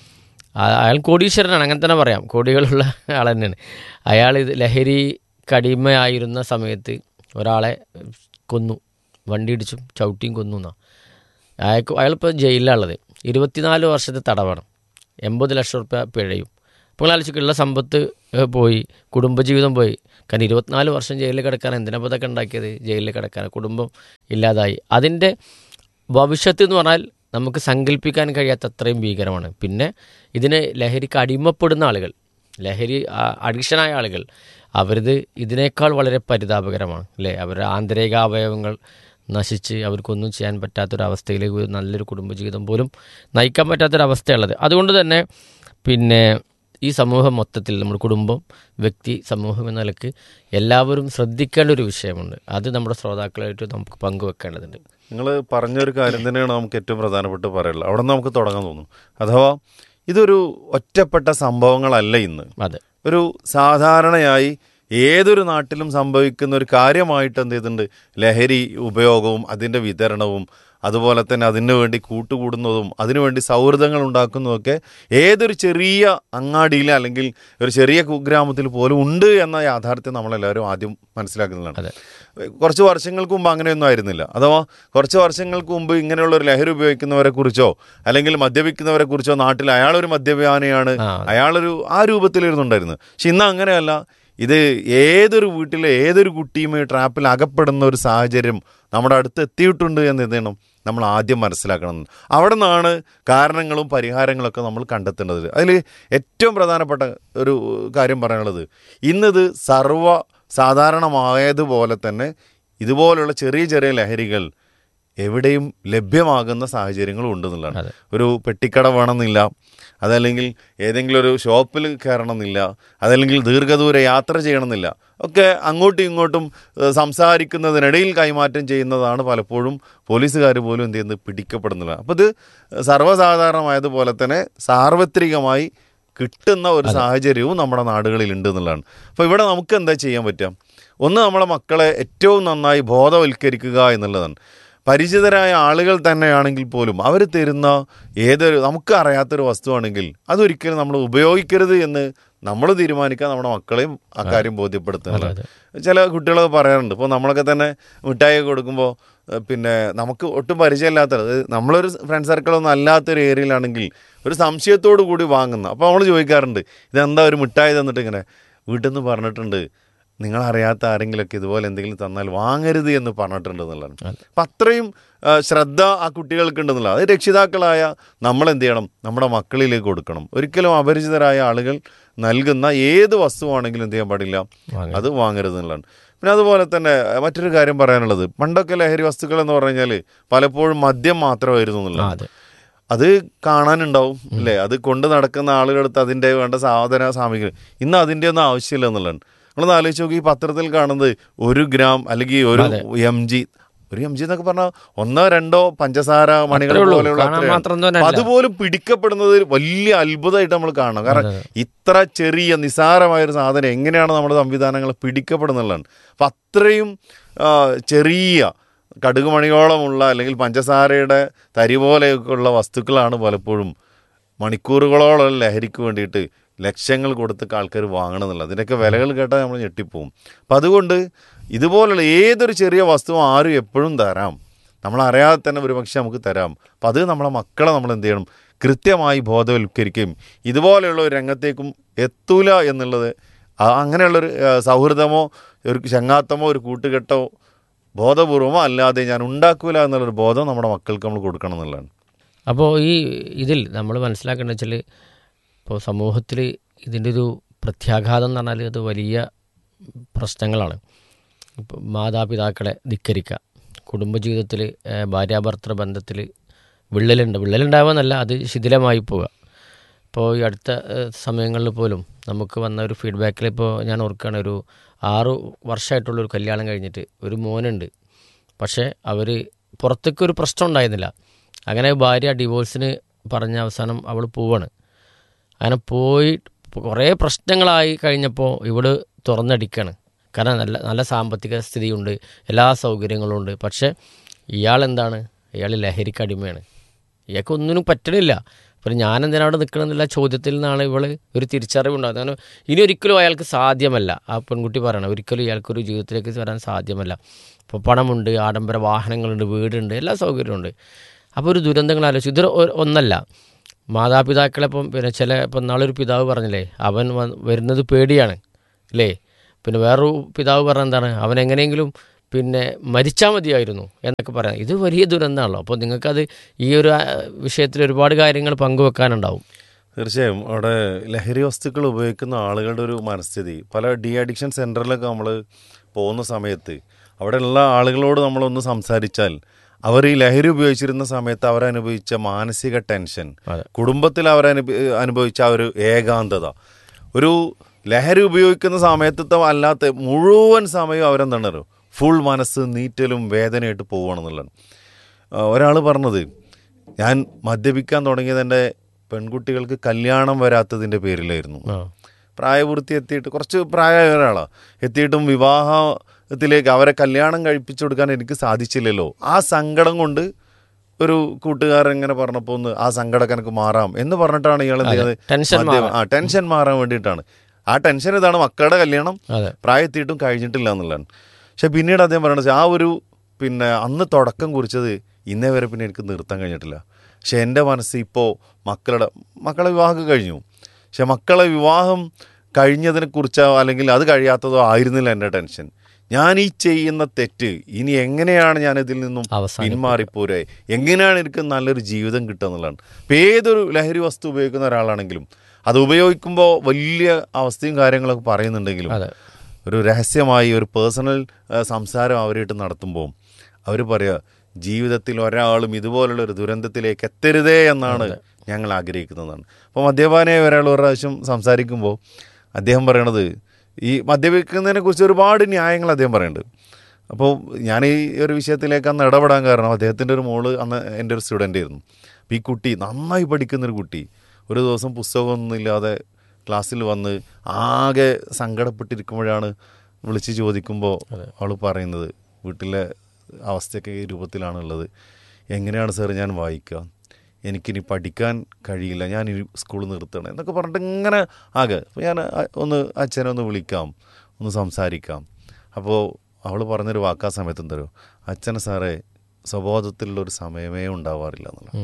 E: ആ- അയാൾ കോടീശ്വരനാണ് അങ്ങനെ തന്നെ പറയാം കോടികളുള്ള ആൾ തന്നെയാണ് അയാൾ ഇത് ലഹരി കടിമയായിരുന്ന സമയത്ത് ഒരാളെ കൊന്നു വണ്ടി ഇടിച്ചും ചവിട്ടിയും കൊന്നു എന്നാ അയാൾക്ക് അയാളിപ്പോൾ ജയിലിലാണുള്ളത് ഇരുപത്തിനാല് വർഷത്തെ തടവാണ് എൺപത് ലക്ഷം റുപ്യ പിഴയും അപ്പോൾ ആലോചിക്കുള്ള സമ്പത്ത് ഏഹ്, പോയി കുടുംബജീവിതം പോയി കാരണം ഇരുപത്തിനാല് വർഷം ജയിലിൽ കിടക്കാൻ എന്തിനാ ഇതൊക്കെ ഉണ്ടാക്കിയത് ജയിലിൽ കിടക്കാൻ കുടുംബം ഇല്ലാതായി അതിൻ്റെ ഭവിഷ്യത്ത് എന്ന് പറഞ്ഞാൽ നമുക്ക് സങ്കല്പിക്കാൻ കഴിയാത്ത അത്രയും ഭീകരമാണ് പിന്നെ ഇതിന് ലഹരിക്ക് അടിമപ്പെടുന്ന ആളുകൾ ലഹരി ആ- അഡിക്ഷനായ ആളുകൾ അവരിത് ഇതിനേക്കാൾ വളരെ പരിതാപകരമാണ് അല്ലേ അവരുടെ ആന്തരിക അവയവങ്ങൾ നശിച്ച് അവർക്കൊന്നും ചെയ്യാൻ പറ്റാത്തൊരവസ്ഥയിലേക്ക് ഒരു നല്ലൊരു കുടുംബജീവിതം പോലും നയിക്കാൻ പറ്റാത്തൊരവസ്ഥയുള്ളത് അതുകൊണ്ട് തന്നെ പിന്നെ ഈ സമൂഹം മൊത്തത്തിൽ നമ്മുടെ കുടുംബം വ്യക്തി സമൂഹം എന്ന നിലക്ക് എല്ലാവരും ശ്രദ്ധിക്കേണ്ട ഒരു വിഷയമുണ്ട് അത് നമ്മുടെ ശ്രോതാക്കളായിട്ട് നമുക്ക് പങ്കുവെക്കേണ്ടതുണ്ട്
F: നിങ്ങൾ പറഞ്ഞൊരു കാര്യം തന്നെയാണ് നമുക്ക് ഏറ്റവും പ്രധാനപ്പെട്ട് പറയുള്ളത് അവിടെ നിന്ന് നമുക്ക് തുടങ്ങാൻ തോന്നും അഥവാ ഇതൊരു ഒറ്റപ്പെട്ട സംഭവങ്ങളല്ല ഇന്ന്
E: അതെ
F: ഒരു സാധാരണയായി ഏതൊരു നാട്ടിലും സംഭവിക്കുന്ന ഒരു കാര്യമായിട്ട് എന്ത് ചെയ്തിട്ടുണ്ട് ലഹരി ഉപയോഗവും അതിൻ്റെ വിതരണവും അതുപോലെ തന്നെ അതിനു വേണ്ടി കൂട്ടുകൂടുന്നതും അതിനുവേണ്ടി സൗഹൃദങ്ങൾ ഉണ്ടാക്കുന്നതൊക്കെ ഏതൊരു ചെറിയ അങ്ങാടിയിൽ അല്ലെങ്കിൽ ഒരു ചെറിയ കുഗ്രാമത്തിൽ പോലും ഉണ്ട് എന്ന യാഥാർത്ഥ്യം നമ്മളെല്ലാവരും ആദ്യം മനസ്സിലാക്കുന്നതാണ്
E: അതെ.
F: കുറച്ച് വർഷങ്ങൾക്ക് മുമ്പ് അങ്ങനെയൊന്നും ആയിരുന്നില്ല അഥവാ കുറച്ച് വർഷങ്ങൾക്ക് മുമ്പ് ഇങ്ങനെയുള്ള ഒരു ലഹരി ഉപയോഗിക്കുന്നവരെ കുറിച്ചോ അല്ലെങ്കിൽ മദ്യപിക്കുന്നവരെ കുറിച്ചോ നാട്ടിൽ അയാളൊരു മദ്യപാനിയാണ്
E: ആ,
F: അയാളൊരു ആ രൂപത്തിലിരുന്നുണ്ടായിരുന്നു പക്ഷെ ഇന്ന് അങ്ങനെയല്ല ഇത് ഏതൊരു വീട്ടിലെ ഏതൊരു കുട്ടിയും ഈ ട്രാപ്പിൽ അകപ്പെടുന്ന ഒരു സാഹചര്യം നമ്മുടെ അടുത്ത് എത്തിയിട്ടുണ്ട് എന്ന് എന്ത് ചെയ്യണം നമ്മൾ ആദ്യം മനസ്സിലാക്കണം അവിടെ നിന്നാണ് കാരണങ്ങളും പരിഹാരങ്ങളൊക്കെ നമ്മൾ കണ്ടെത്തേണ്ടത് അതിൽ ഏറ്റവും പ്രധാനപ്പെട്ട ഒരു കാര്യം പറയാനുള്ളത് ഇന്നിത് സർവ സാധാരണമായതുപോലെ തന്നെ ഇതുപോലുള്ള ചെറിയ ചെറിയ ലഹരികൾ എവിടെയും ലഭ്യമാകുന്ന സാഹചര്യങ്ങളും ഉണ്ടെന്നുള്ളതാണ്
E: അതെ.
F: ഒരു പെട്ടിക്കട വേണമെന്നില്ല അതല്ലെങ്കിൽ ഏതെങ്കിലും ഒരു ഷോപ്പിൽ കയറണമെന്നില്ല അതല്ലെങ്കിൽ ദീർഘദൂര യാത്ര ചെയ്യണമെന്നില്ല ഒക്കെ അങ്ങോട്ടും ഇങ്ങോട്ടും ഏഹ്, സംസാരിക്കുന്നതിനിടയിൽ കൈമാറ്റം ചെയ്യുന്നതാണ് പലപ്പോഴും പോലീസുകാർ പോലും എന്ത് ചെയ്യുന്നത് പിടിക്കപ്പെടുന്നത് അപ്പോൾ ഇത് സർവ്വസാധാരണമായതുപോലെ തന്നെ സാർവത്രികമായി കിട്ടുന്ന ഒരു സാഹചര്യവും നമ്മുടെ നാടുകളിൽ ഉണ്ട് എന്നുള്ളതാണ് അപ്പോൾ ഇവിടെ നമുക്ക് എന്താ ചെയ്യാൻ പറ്റുക ഒന്ന് നമ്മളെ മക്കളെ ഏറ്റവും നന്നായി ബോധവൽക്കരിക്കുക എന്നുള്ളതാണ് പരിചിതരായ ആളുകൾ തന്നെയാണെങ്കിൽ പോലും അവർ തരുന്ന ഏതൊരു നമുക്ക് അറിയാത്തൊരു വസ്തുവാണെങ്കിൽ അതൊരിക്കലും നമ്മൾ ഉപയോഗിക്കരുത് എന്ന് നമ്മൾ തീരുമാനിക്കാൻ നമ്മുടെ മക്കളെയും അക്കാര്യം ബോധ്യപ്പെടുത്തുന്നത് ചില കുട്ടികളൊക്കെ പറയാറുണ്ട് ഇപ്പോൾ നമ്മളൊക്കെ തന്നെ മിഠായി കൊടുക്കുമ്പോൾ ഏഹ്, പിന്നെ നമുക്ക് ഒട്ടും പരിചയമില്ലാത്ത അത് നമ്മളൊരു ഫ്രണ്ട് സർക്കിളൊന്നും അല്ലാത്തൊരു ഏരിയയിലാണെങ്കിൽ ഒരു സംശയത്തോടു കൂടി വാങ്ങുന്ന അപ്പോൾ നമ്മൾ ചോദിക്കാറുണ്ട് ഇതെന്താ ഒരു മിഠായി തന്നിട്ട് ഇങ്ങനെ വീട്ടിൽ നിന്ന് പറഞ്ഞിട്ടുണ്ട് നിങ്ങൾ അറിയാത്ത ആരെങ്കിലുമൊക്കെ ഇതുപോലെ എന്തെങ്കിലും തന്നാൽ വാങ്ങരുത് എന്ന് പറഞ്ഞിട്ടുണ്ട് എന്നുള്ളതാണ്
E: അതെ.
F: അപ്പം അത്രയും ആ, ശ്രദ്ധ ആ കുട്ടികൾക്ക് ഉണ്ടെന്നുള്ളത് അത് രക്ഷിതാക്കളായ നമ്മൾ എന്ത് ചെയ്യണം നമ്മുടെ മക്കളിലേക്ക് കൊടുക്കണം ഒരിക്കലും അപരിചിതരായ ആളുകൾ നൽകുന്ന ഏത് വസ്തുവാണെങ്കിലും എന്ത് ചെയ്യാൻ പാടില്ല
E: വാങ്ങരുത്.
F: അത് വാങ്ങരുത് എന്നുള്ളതാണ് പിന്നെ അതുപോലെ തന്നെ അഹ് മറ്റൊരു കാര്യം പറയാനുള്ളത് പണ്ടൊക്കെ ലഹരി വസ്തുക്കൾ എന്ന് പറഞ്ഞു കഴിഞ്ഞാൽ പലപ്പോഴും മദ്യം മാത്രമായിരുന്നു
E: ആ,
F: എന്നുള്ളത്
E: അതെ
F: അത് കാണാനുണ്ടാവും അല്ലേ അത് കൊണ്ട് നടക്കുന്ന ആളുകളടുത്ത് അതിൻ്റെ വേണ്ട സാധന സാമഗ്രി ഇന്ന് അതിൻ്റെ ഒന്നും ആവശ്യമില്ല എന്നുള്ളതാണ് നമ്മളൊന്ന് ആലോചിച്ച് നോക്കി ഈ പത്രത്തിൽ കാണുന്നത് ഒരു ഗ്രാം അല്ലെങ്കിൽ ഒരു
E: അതെ.
F: എം ജി ഒരു എം ജി എന്നൊക്കെ പറഞ്ഞാൽ ഒന്നോ രണ്ടോ പഞ്ചസാര മണികൾ
E: അത്രേ ഉള്ളൂ.
F: പോലെയുള്ള
E: കാണാൻ
F: അത്രയാണ്.
E: മാത്രം തന്നെ
F: അപ്പൊ
E: അല്ല.
F: അതുപോലും പിടിക്കപ്പെടുന്നത് വലിയ അത്ഭുതമായിട്ട് നമ്മൾ കാണണം കാരണം
E: അതെ,
F: ഇത്ര ചെറിയ നിസാരമായ ഒരു സാധനം എങ്ങനെയാണ് നമ്മുടെ സംവിധാനങ്ങൾ പിടിക്കപ്പെടുന്നുള്ളതാണ് അപ്പം അത്രയും ആ, ചെറിയ കടുകുമണിയോളമുള്ള അല്ലെങ്കിൽ പഞ്ചസാരയുടെ തരി പോലെയൊക്കെയുള്ള വസ്തുക്കളാണ് പലപ്പോഴും മണിക്കൂറുകളോളം ലഹരിക്ക് വേണ്ടിയിട്ട് ലക്ഷങ്ങൾ കൊടുത്ത് ആൾക്കാർ വാങ്ങണമെന്നുള്ളത് അതിൻ്റെയൊക്കെ വിലകൾ കേട്ടാൽ നമ്മൾ ഞെട്ടിപ്പോവും അപ്പം അതുകൊണ്ട് ഇതുപോലുള്ള ഏതൊരു ചെറിയ വസ്തുവും ആരും എപ്പോഴും തരാം നമ്മളറിയാതെ തന്നെ ഒരുപക്ഷെ നമുക്ക് തരാം അപ്പം അത് നമ്മളെ മക്കളെ നമ്മൾ എന്ത് ചെയ്യണം കൃത്യമായി ബോധവൽക്കരിക്കുകയും ഇതുപോലെയുള്ള ഒരു രംഗത്തേക്കും എത്തൂല എന്നുള്ളത് ആ- അങ്ങനെയുള്ളൊരു ആ, സൗഹൃദമോ ഒരു ചങ്ങാത്തമോ ഒരു കൂട്ടുകെട്ടോ ബോധപൂർവമോ അല്ലാതെ ഞാൻ ഉണ്ടാക്കൂല എന്നുള്ളൊരു ബോധം നമ്മുടെ മക്കൾക്ക് നമ്മൾ കൊടുക്കണം എന്നുള്ളതാണ്
E: അപ്പോൾ ഈ ഇതിൽ നമ്മൾ മനസ്സിലാക്കേണ്ടത് വെച്ചാൽ ഇപ്പോൾ സമൂഹത്തിൽ ഇതിൻ്റെ ഒരു പ്രത്യാഘാതം എന്ന് പറഞ്ഞാൽ അത് വലിയ പ്രശ്നങ്ങളാണ് ഇപ്പോൾ മാതാപിതാക്കളെ ധിക്കരിക്കുക കുടുംബജീവിതത്തിൽ ഭാര്യാഭർത്തൃ ബന്ധത്തിൽ വിള്ളലുണ്ട് വിള്ളലുണ്ടാവുമെന്നല്ല അത് ശിഥിലമായി പോവുക ഇപ്പോൾ ഈ അടുത്ത ഏഹ്, സമയങ്ങളിൽ പോലും നമുക്ക് വന്ന ഒരു ഫീഡ്ബാക്കിൽ ഇപ്പോൾ ഞാൻ ഓർക്കുകയാണ് ഒരു ആറ് വർഷമായിട്ടുള്ള ഒരു കല്യാണം കഴിഞ്ഞിട്ട് ഒരു മോനുണ്ട് പക്ഷേ അവർ പുറത്തേക്ക് ഒരു പ്രശ്നം ഉണ്ടായിരുന്നില്ല അങ്ങനെ ഭാര്യ ഡിവോഴ്സിന് പറഞ്ഞ അവസാനം അവൾ പോവാണ് അങ്ങനെ പോയി കുറേ പ്രശ്നങ്ങളായി കഴിഞ്ഞപ്പോൾ ഇവള് തുറന്നടിക്കാണ് കാരണം നല്ല നല്ല സാമ്പത്തിക സ്ഥിതിയുണ്ട് എല്ലാ സൗകര്യങ്ങളും ഉണ്ട് പക്ഷേ ഇയാൾ എന്താണ് ഇയാൾ ലഹരിക്ക് അടിമയാണ് ഇയാൾക്ക് ഒന്നിനും പറ്റണില്ല അപ്പോൾ ഞാൻ എന്തിനാ അവിടെ നിൽക്കണമെന്നുള്ള ചോദ്യത്തിൽ നിന്നാണ് ഇവള് ഒരു തിരിച്ചറിവുണ്ടാകുന്നത് കാരണം ഇനി ഒരിക്കലും അയാൾക്ക് സാധ്യമല്ല ആ പെൺകുട്ടി പറയണം ഒരിക്കലും ഇയാൾക്കൊരു ജീവിതത്തിലേക്ക് വരാൻ സാധ്യമല്ല ഇപ്പോൾ പണമുണ്ട് ആഡംബര വാഹനങ്ങളുണ്ട് വീടുണ്ട് എല്ലാ സൗകര്യമുണ്ട് അപ്പോൾ ഒരു ദുരന്തങ്ങൾ ആലോചിച്ചു ഇത് ഒ- ഒന്നല്ല മാതാപിതാക്കളെ ഇപ്പം പിന്നെ ചില ഇപ്പം നാളൊരു പിതാവ് പറഞ്ഞില്ലേ അവൻ വന്ന് വരുന്നത് പേടിയാണ് അല്ലേ പിന്നെ വേറൊരു പിതാവ് പറഞ്ഞ എന്താണ് അവൻ എങ്ങനെയെങ്കിലും പിന്നെ മരിച്ചാൽ മതിയായിരുന്നു എന്നൊക്കെ പറയാം ഇത് വലിയ ദുരന്തമാണല്ലോ അപ്പോൾ നിങ്ങൾക്കത് ഈ ഒരു ആ, വിഷയത്തിൽ ഒരുപാട് കാര്യങ്ങൾ പങ്കുവെക്കാനുണ്ടാവും
F: തീർച്ചയായും അവിടെ ലഹരി വസ്തുക്കൾ ഉപയോഗിക്കുന്ന ആളുകളുടെ ഒരു മനസ്ഥിതി പല ഡി അഡിക്ഷൻ സെൻറ്ററിലൊക്കെ നമ്മൾ പോകുന്ന സമയത്ത് അവിടെയുള്ള ആളുകളോട് നമ്മളൊന്ന് സംസാരിച്ചാൽ അവർ ഈ ലഹരി ഉപയോഗിച്ചിരുന്ന സമയത്ത് അവരനുഭവിച്ച മാനസിക ടെൻഷൻ
E: അതെ.
F: കുടുംബത്തിൽ അവർ അനുഭവിച്ച ആ ഒരു ഏകാന്തത ഒരു ലഹരി ഉപയോഗിക്കുന്ന സമയത്തത്തെ അല്ലാത്ത മുഴുവൻ സമയവും അവരെന്താണ് ഫുൾ മനസ്സ് നീറ്റലും വേദനയായിട്ട് പോവുകയാണെന്നുള്ളതാണ് ഒരാൾ പറഞ്ഞത് ഞാൻ മദ്യപിക്കാൻ തുടങ്ങിയത് എൻ്റെ പെൺകുട്ടികൾക്ക് കല്യാണം വരാത്തതിൻ്റെ പേരിലായിരുന്നു
E: ആ
F: പ്രായപൂർത്തി എത്തിയിട്ട് കുറച്ച് പ്രായമായ ഒരാളാണ് എത്തിയിട്ടും വിവാഹത്തിലേക്ക് അവരെ കല്യാണം കഴിപ്പിച്ചു കൊടുക്കാൻ എനിക്ക് സാധിച്ചില്ലല്ലോ ആ സങ്കടം കൊണ്ട് ഒരു കൂട്ടുകാരൻ ഇങ്ങനെ പറഞ്ഞപ്പോൾ ഒന്ന് ആ സങ്കടമൊക്കെ എനിക്ക് മാറാം എന്ന് പറഞ്ഞിട്ടാണ് ഇയാൾ എന്ത്
E: അതെ.
F: ചെയ്യുന്നത്
E: ടെൻഷൻ
F: മദ്യം-
E: മാറാൻ.
F: ആ ടെൻഷൻ മാറാൻ വേണ്ടിയിട്ടാണ് ആ ടെൻഷൻ ഇതാണ് മക്കളുടെ കല്യാണം
E: അതെ
F: പ്രായത്തിയിട്ടും കഴിഞ്ഞിട്ടില്ല എന്നുള്ളതാണ് പക്ഷെ പിന്നീട് അദ്ദേഹം പറയണത് ആ ഒരു പിന്നെ അന്ന് തുടക്കം കുറിച്ചത് ഇന്നേ വരെ പിന്നെ എനിക്ക് നിർത്താൻ കഴിഞ്ഞിട്ടില്ല പക്ഷെ എൻ്റെ മനസ്സ് ഇപ്പോൾ മക്കളുടെ മക്കളെ വിവാഹമൊക്കെ കഴിഞ്ഞു പക്ഷെ മക്കളെ വിവാഹം കഴിഞ്ഞതിനെ കുറിച്ചോ അല്ലെങ്കിൽ അത് കഴിയാത്തതോ ആയിരുന്നില്ല എൻ്റെ ടെൻഷൻ ഞാൻ ഈ ചെയ്യുന്ന തെറ്റ് ഇനി എങ്ങനെയാണ് ഞാൻ ഇതിൽ നിന്നും
E: അവസാനിപ്പിക്കുക.
F: പിന്മാറിപ്പോരെ എങ്ങനെയാണ് എനിക്ക് നല്ലൊരു ജീവിതം കിട്ടുക എന്നുള്ളതാണ് ഇപ്പം ഏതൊരു ലഹരി വസ്തു ഉപയോഗിക്കുന്ന ഒരാളാണെങ്കിലും അത് ഉപയോഗിക്കുമ്പോൾ വലിയ അവസ്ഥയും കാര്യങ്ങളൊക്കെ പറയുന്നുണ്ടെങ്കിലും
E: അതെ
F: ഒരു രഹസ്യമായി ഒരു പേഴ്സണൽ സംസാരം അവരായിട്ട് നടത്തുമ്പോൾ അവർ പറയുക ജീവിതത്തിൽ ഒരാളും ഇതുപോലുള്ള ഒരു ദുരന്തത്തിലേക്ക് എത്തരുതേ എന്നാണ് ഞങ്ങൾ ആഗ്രഹിക്കുന്നതാണ് അപ്പോൾ മദ്യപാനെ ഒരാൾ ഒരു പ്രാവശ്യം സംസാരിക്കുമ്പോൾ അദ്ദേഹം പറയണത് ഈ മദ്യപിക്കുന്നതിനെ കുറിച്ച് ഒരുപാട് ന്യായങ്ങൾ അദ്ദേഹം പറയുന്നുണ്ട് അപ്പോൾ ഞാൻ ഈ ഒരു വിഷയത്തിലേക്ക് അന്ന് ഇടപെടാൻ കാരണം അദ്ദേഹത്തിൻ്റെ ഒരു മോള് അന്ന് എൻ്റെ ഒരു സ്റ്റുഡൻ്റ് ആയിരുന്നു അപ്പോൾ ഈ കുട്ടി നന്നായി പഠിക്കുന്നൊരു കുട്ടി ഒരു ദിവസം പുസ്തകമൊന്നും ഇല്ലാതെ ക്ലാസ്സിൽ വന്ന് ആകെ സങ്കടപ്പെട്ടിരിക്കുമ്പോഴാണ് വിളിച്ച് ചോദിക്കുമ്പോൾ അവൾ പറയുന്നത് വീട്ടിലെ അവസ്ഥയൊക്കെ ഈ രൂപത്തിലാണുള്ളത് എങ്ങനെയാണ് സാർ ഞാൻ വായിക്കുക എനിക്കിനി പഠിക്കാൻ കഴിയില്ല ഞാൻ ഈ സ്കൂൾ നിർത്തണം എന്നൊക്കെ പറഞ്ഞിട്ട് ഇങ്ങനെ ആകെ അപ്പോൾ ഞാൻ അ- ഒന്ന് അച്ഛനെ ഒന്ന് വിളിക്കാം ഒന്ന് സംസാരിക്കാം അപ്പോൾ അവൾ പറഞ്ഞൊരു വാക്കാ സമയത്ത് എന്തോ അച്ഛനെ സാറേ സ്വബോധത്തിലുള്ള ഒരു സമയമേ ഉണ്ടാവാറില്ല എന്നുള്ളത്
E: ഉം.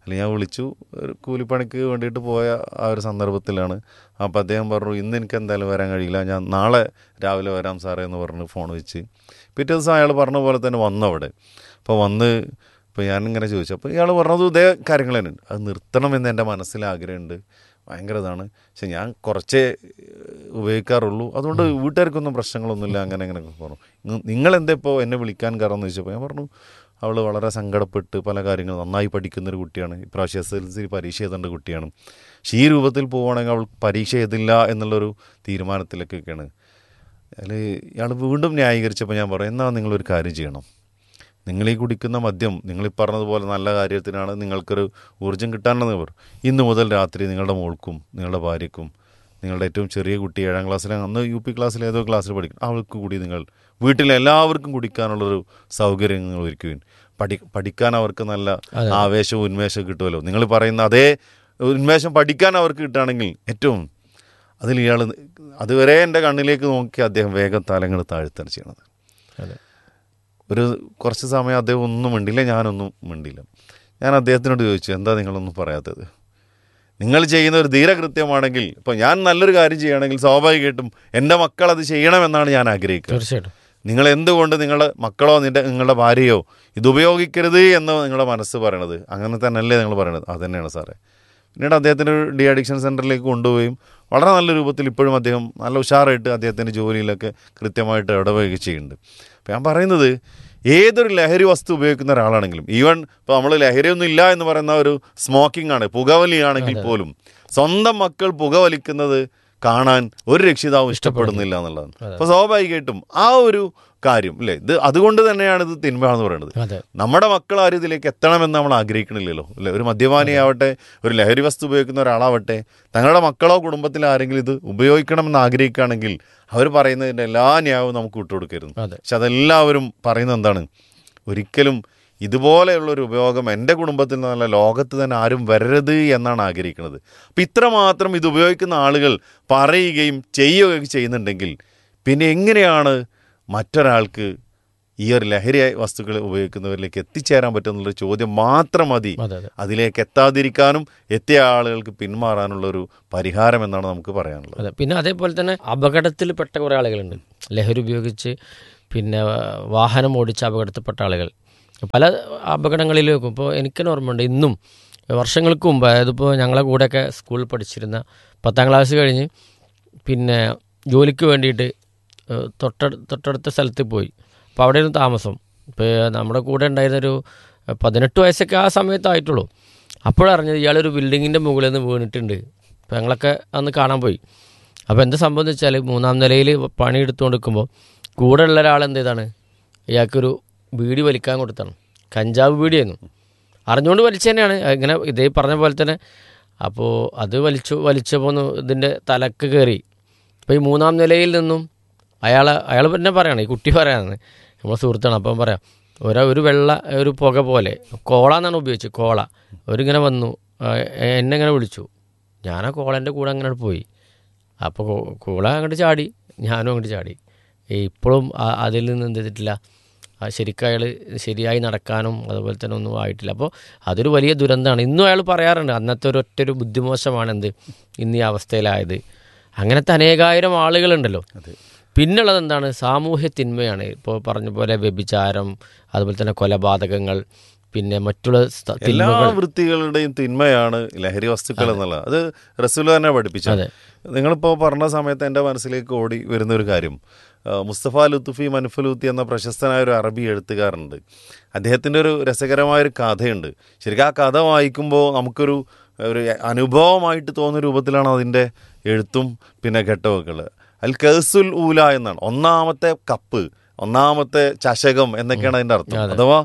F: അല്ലെങ്കിൽ ഞാൻ വിളിച്ചു ഒരു കൂലിപ്പണിക്ക് വേണ്ടിയിട്ട് പോയ ആ ഒരു സന്ദർഭത്തിലാണ് അപ്പോൾ അദ്ദേഹം പറഞ്ഞു ഇന്ന് എനിക്ക് എന്തായാലും വരാൻ കഴിയില്ല ഞാൻ നാളെ രാവിലെ വരാം സാറേ എന്ന് പറഞ്ഞ് ഫോൺ വെച്ച് പിറ്റേ ദിവസം അയാൾ പറഞ്ഞ പോലെ തന്നെ വന്നു അവിടെ അപ്പോൾ വന്ന് ഇപ്പോൾ ഞാനിങ്ങനെ ചോദിച്ചു അപ്പോൾ ഇയാൾ പറഞ്ഞത് ഇതേ കാര്യങ്ങൾ തന്നെ അത് നിർത്തണമെന്ന് എൻ്റെ മനസ്സിൽ ആഗ്രഹമുണ്ട് ഭയങ്കര ഇതാണ് പക്ഷെ ഞാൻ കുറച്ചേ ഏഹ്, ഉപയോഗിക്കാറുള്ളൂ അതുകൊണ്ട് വീട്ടുകാർക്കൊന്നും പ്രശ്നങ്ങളൊന്നുമില്ല അങ്ങനെ അങ്ങനെ പറഞ്ഞു "നി- നിങ്ങളെന്താ ഇപ്പോൾ എന്നെ വിളിക്കാൻ കാരണം എന്ന് ചോദിച്ചപ്പോൾ ഞാൻ പറഞ്ഞു അവൾ വളരെ സങ്കടപ്പെട്ട് പല കാര്യങ്ങളും നന്നായി പഠിക്കുന്നൊരു കുട്ടിയാണ് ഇപ്രാവശ്യം എസ് എൽ സി പരീക്ഷ എഴുതേണ്ട കുട്ടിയാണ് പക്ഷേ ഈ രൂപത്തിൽ പോവുകയാണെങ്കിൽ അവൾ പരീക്ഷ എഴുതില്ല എന്നുള്ളൊരു തീരുമാനത്തിലേക്കൊക്കെയാണ് അതിൽ ഇയാൾ വീണ്ടും ന്യായീകരിച്ചപ്പോൾ ഞാൻ പറയും എന്നാൽ നിങ്ങളൊരു കാര്യം ചെയ്യണം നിങ്ങൾ ഈ കുടിക്കുന്ന മദ്യം നിങ്ങൾ ഈ പറഞ്ഞതുപോലെ നല്ല കാര്യത്തിനാണ് നിങ്ങൾക്കൊരു ഊർജ്ജം കിട്ടാനെന്ന് പറഞ്ഞു ഇന്ന് മുതൽ രാത്രി നിങ്ങളുടെ മോൾക്കും നിങ്ങളുടെ ഭാര്യയ്ക്കും നിങ്ങളുടെ ഏറ്റവും ചെറിയ കുട്ടി ഏഴാം ക്ലാസ്സിലെ അന്ന് യു പി ക്ലാസ്സിൽ ഏതോ ക്ലാസ്സിൽ പഠിക്കും അവൾക്ക് കൂടി നിങ്ങൾ വീട്ടിലെ എല്ലാവർക്കും കുടിക്കാനുള്ളൊരു സൗകര്യം നിങ്ങൾ ഒരുക്കുകയും പഠി പഠിക്കാൻ അവർക്ക് നല്ല
E: അതെ.
F: ആവേശവും ഉന്മേഷവും കിട്ടുമല്ലോ നിങ്ങൾ പറയുന്ന അതേ ഉന്മേഷം പഠിക്കാൻ അവർക്ക് കിട്ടുകയാണെങ്കിൽ ഏറ്റവും അതിൽ ഇയാൾ അതുവരെ എൻ്റെ കണ്ണിലേക്ക് നോക്കി അദ്ദേഹം വേഗം തലങ്ങൾ താഴ്ത്താണ് ചെയ്യണത്
E: അതെ
F: ഒരു കുറച്ച് സമയം അദ്ദേഹം ഒന്നും മിണ്ടില്ല ഞാനൊന്നും മിണ്ടില്ല ഞാൻ അദ്ദേഹത്തിനോട് ചോദിച്ചു എന്താ നിങ്ങളൊന്നും പറയാത്തത് നിങ്ങൾ ചെയ്യുന്ന ഒരു ധീരകൃത്യമാണെങ്കിൽ ഇപ്പോൾ ഞാൻ നല്ലൊരു കാര്യം ചെയ്യുകയാണെങ്കിൽ സ്വാഭാവികമായിട്ടും എൻ്റെ മക്കൾ അത് ചെയ്യണമെന്നാണ് ഞാൻ ആഗ്രഹിക്കുക
E: തീർച്ചയായിട്ടും
F: നിങ്ങൾ എന്തുകൊണ്ട് നിങ്ങളുടെ മക്കളോ നിന്റെ നിങ്ങളുടെ ഭാര്യയോ ഇത് ഉപയോഗിക്കരുത് എന്ന് നിങ്ങളുടെ മനസ്സ് പറയണത് അങ്ങനെ തന്നെയല്ലേ നിങ്ങൾ പറയണത് അത് തന്നെയാണ് സാറേ പിന്നീട് അദ്ദേഹത്തിന് ഒരു ഡി അഡിക്ഷൻ സെൻറ്ററിലേക്ക് കൊണ്ടുപോയും വളരെ നല്ല രൂപത്തിൽ ഇപ്പോഴും അദ്ദേഹം നല്ല ഉഷാറായിട്ട് അദ്ദേഹത്തിൻ്റെ ജോലിയിലൊക്കെ കൃത്യമായിട്ട് ഇടപെടുകയും ചെയ്യുന്നുണ്ട് അപ്പോൾ ഞാൻ പറയുന്നത് ഏതൊരു ലഹരി വസ്തു ഉപയോഗിക്കുന്ന ഒരാളാണെങ്കിലും ഈവൻ ഇപ്പോൾ നമ്മൾ ലഹരിയൊന്നും ഇല്ല എന്ന് പറയുന്ന ഒരു സ്മോക്കിംഗ് ആണ് പുകവലിയാണെങ്കിൽ പോലും സ്വന്തം മക്കൾ പുകവലിക്കുന്നത് കാണാൻ ഒരു രക്ഷിതാവും ഇഷ്ടപ്പെടുന്നില്ല എന്നുള്ളതാണ് അപ്പോൾ സ്വാഭാവികമായിട്ടും ആ ഒരു കാര്യം അല്ലേ ഇത് അതുകൊണ്ട് തന്നെയാണ് ഇത് തിന്മയാണെന്ന് പറയുന്നത്
E: അതെ
F: നമ്മുടെ മക്കൾ ആരും ഇതിലേക്ക് എത്തണമെന്ന് നമ്മൾ ആഗ്രഹിക്കണില്ലല്ലോ അല്ലേ ഒരു മദ്യപാനിയാവട്ടെ ഒരു ലഹരി വസ്തു ഉപയോഗിക്കുന്ന ഒരാളാവട്ടെ തങ്ങളുടെ മക്കളോ കുടുംബത്തിലോ ആരെങ്കിലും ഇത് ഉപയോഗിക്കണമെന്ന് ആഗ്രഹിക്കുകയാണെങ്കിൽ അവർ പറയുന്നതിൻ്റെ എല്ലാ ന്യായവും നമുക്ക് വിട്ടുകൊടുക്കരുത്
E: അതെ
F: പക്ഷെ അതെല്ലാവരും പറയുന്നത് എന്താണ് ഒരിക്കലും ഇതുപോലെയുള്ളൊരു ഉപയോഗം എൻ്റെ കുടുംബത്തിൽ നിന്നല്ല ലോകത്ത് തന്നെ ആരും വരരുത് എന്നാണ് ആഗ്രഹിക്കുന്നത് അപ്പം ഇത്രമാത്രം ഇത് ഉപയോഗിക്കുന്ന ആളുകൾ പറയുകയും ചെയ്യുകയും ചെയ്യുന്നുണ്ടെങ്കിൽ പിന്നെ എങ്ങനെയാണ് മറ്റൊരാൾക്ക് ഈ ഒരു ലഹരി വസ്തുക്കൾ ഉപയോഗിക്കുന്നവരിലേക്ക് എത്തിച്ചേരാൻ പറ്റുമെന്നുള്ളൊരു ചോദ്യം മാത്രം മതി
E: അതെ അതെ
F: അതിലേക്ക് എത്താതിരിക്കാനും എത്തിയ ആളുകൾക്ക് പിന്മാറാനുള്ളൊരു പരിഹാരം എന്നാണ് നമുക്ക് പറയാനുള്ളത്
E: അതെ പിന്നെ അതേപോലെ തന്നെ അപകടത്തിൽപ്പെട്ട കുറേ ആളുകളുണ്ട് ലഹരി ഉപയോഗിച്ച് പിന്നെ വാഹനം ഓടിച്ച് അപകടത്തിൽപ്പെട്ട ആളുകൾ പല അപകടങ്ങളിലേക്കും ഇപ്പോൾ എനിക്കെന്നെ ഓർമ്മയുണ്ട് ഇന്നും വർഷങ്ങൾക്ക് മുമ്പ് അതായത് ഇപ്പോൾ ഞങ്ങളെ കൂടെയൊക്കെ സ്കൂളിൽ പഠിച്ചിരുന്ന പത്താം ക്ലാസ് കഴിഞ്ഞ് പിന്നെ ജോലിക്ക് വേണ്ടിയിട്ട് ഏഹ്, തൊട്ടടു തൊട്ടടുത്ത സ്ഥലത്ത് പോയി അപ്പോൾ അവിടെയായിരുന്നു താമസം ഇപ്പോൾ നമ്മുടെ കൂടെ ഉണ്ടായിരുന്നൊരു പതിനെട്ട് വയസ്സൊക്കെ ആ സമയത്തായിട്ടുള്ളൂ അപ്പോഴറിഞ്ഞത് ഇയാളൊരു ബിൽഡിങ്ങിൻ്റെ മുകളിൽ നിന്ന് വീണിട്ടുണ്ട് അപ്പോൾ ഞങ്ങളൊക്കെ അന്ന് കാണാൻ പോയി അപ്പോൾ എന്താ സംഭവം എന്ന് വെച്ചാൽ മൂന്നാം നിലയിൽ പണി എടുത്തുകൊണ്ട് നിൽക്കുമ്പോൾ കൂടെ ഉള്ള ഒരാൾ എന്ത് ചെയ്താണ് ഇയാൾക്കൊരു ബീഡി വലിക്കാൻ കൊടുത്താണ് കഞ്ചാവ് ബീഡിയായിരുന്നു അറിഞ്ഞുകൊണ്ട് വലിച്ചു തന്നെയാണ് ഇങ്ങനെ ഇതേ പറഞ്ഞ പോലെ തന്നെ അപ്പോൾ അത് വലിച്ചു വലിച്ചപ്പോൾ ഒന്ന് ഇതിൻ്റെ തലക്ക് കയറി അപ്പോൾ ഈ മൂന്നാം നിലയിൽ നിന്നും അയാൾ അയാൾ പിന്നെ പറയാണ് ഈ കുട്ടി പറയാണ് നമ്മളെ സുഹൃത്താണ് അപ്പം പറയാം ഒരു ഒരു വെള്ള ഒരു പുക പോലെ കോള എന്നാണ് ഉപയോഗിച്ചത് കോള അവരിങ്ങനെ വന്നു ആ, എന്നെ ഇങ്ങനെ വിളിച്ചു ഞാൻ ആ കോളൻ്റെ കൂടെ അങ്ങനെ പോയി അപ്പോൾ കോ- കോള അങ്ങോട്ട് ചാടി ഞാനും അങ്ങോട്ട് ചാടി ഇപ്പോഴും ആ- അതിൽ നിന്ന് എന്ത് ചെയ്തിട്ടില്ല ആ ശരിക്കും അയാൾ ശരിയായി നടക്കാനും അതുപോലെ തന്നെ ഒന്നും ആയിട്ടില്ല അപ്പോൾ അതൊരു വലിയ ദുരന്തമാണ് ഇന്നും അയാൾ പറയാറുണ്ട് അന്നത്തെ ഒരു ഒറ്റൊരു ബുദ്ധിമോശമാണ് എന്ത് ഇന്ന് ഈ അവസ്ഥയിലായത് അങ്ങനത്തെ അനേകായിരം ആളുകളുണ്ടല്ലോ പിന്നുള്ളത് എന്താണ് സാമൂഹ്യ തിന്മയാണ് ഇപ്പോൾ പറഞ്ഞ പോലെ വ്യഭിചാരം അതുപോലെ തന്നെ കൊലപാതകങ്ങൾ പിന്നെ മറ്റുള്ള സ്ഥ-
F: എല്ലാ
E: തിന്മകൾ
F: വൃത്തികളുടെയും തിന്മയാണ് ലഹരി വസ്തുക്കൾ എന്നുള്ളത് അത് റസൂൽ തന്നെ പഠിപ്പിച്ചു
E: അതെ.
F: നിങ്ങളിപ്പോൾ പറഞ്ഞ സമയത്ത് എൻ്റെ മനസ്സിലേക്ക് ഓടി വരുന്ന ഒരു കാര്യം ആ, മുസ്തഫ ലുത്തുഫി മൻഫലൂത്തി എന്ന പ്രശസ്തനായ ഒരു അറബി എഴുത്തുകാരനുണ്ട് അദ്ദേഹത്തിൻ്റെ ഒരു രസകരമായൊരു കഥയുണ്ട് ശരിക്കും ആ കഥ വായിക്കുമ്പോൾ നമുക്കൊരു ഒരു അനുഭവമായിട്ട് തോന്നുന്ന രൂപത്തിലാണ് അതിൻ്റെ എഴുത്തും പിന്നെ ഘട്ടമൊക്കെ ഉള്ളത് അൽ കസുൽ ഊല എന്നാണ് ഒന്നാമത്തെ കപ്പ് ഒന്നാമത്തെ ചഷകം എന്നൊക്കെയാണ് അതിൻ്റെ അർത്ഥം അഥവാ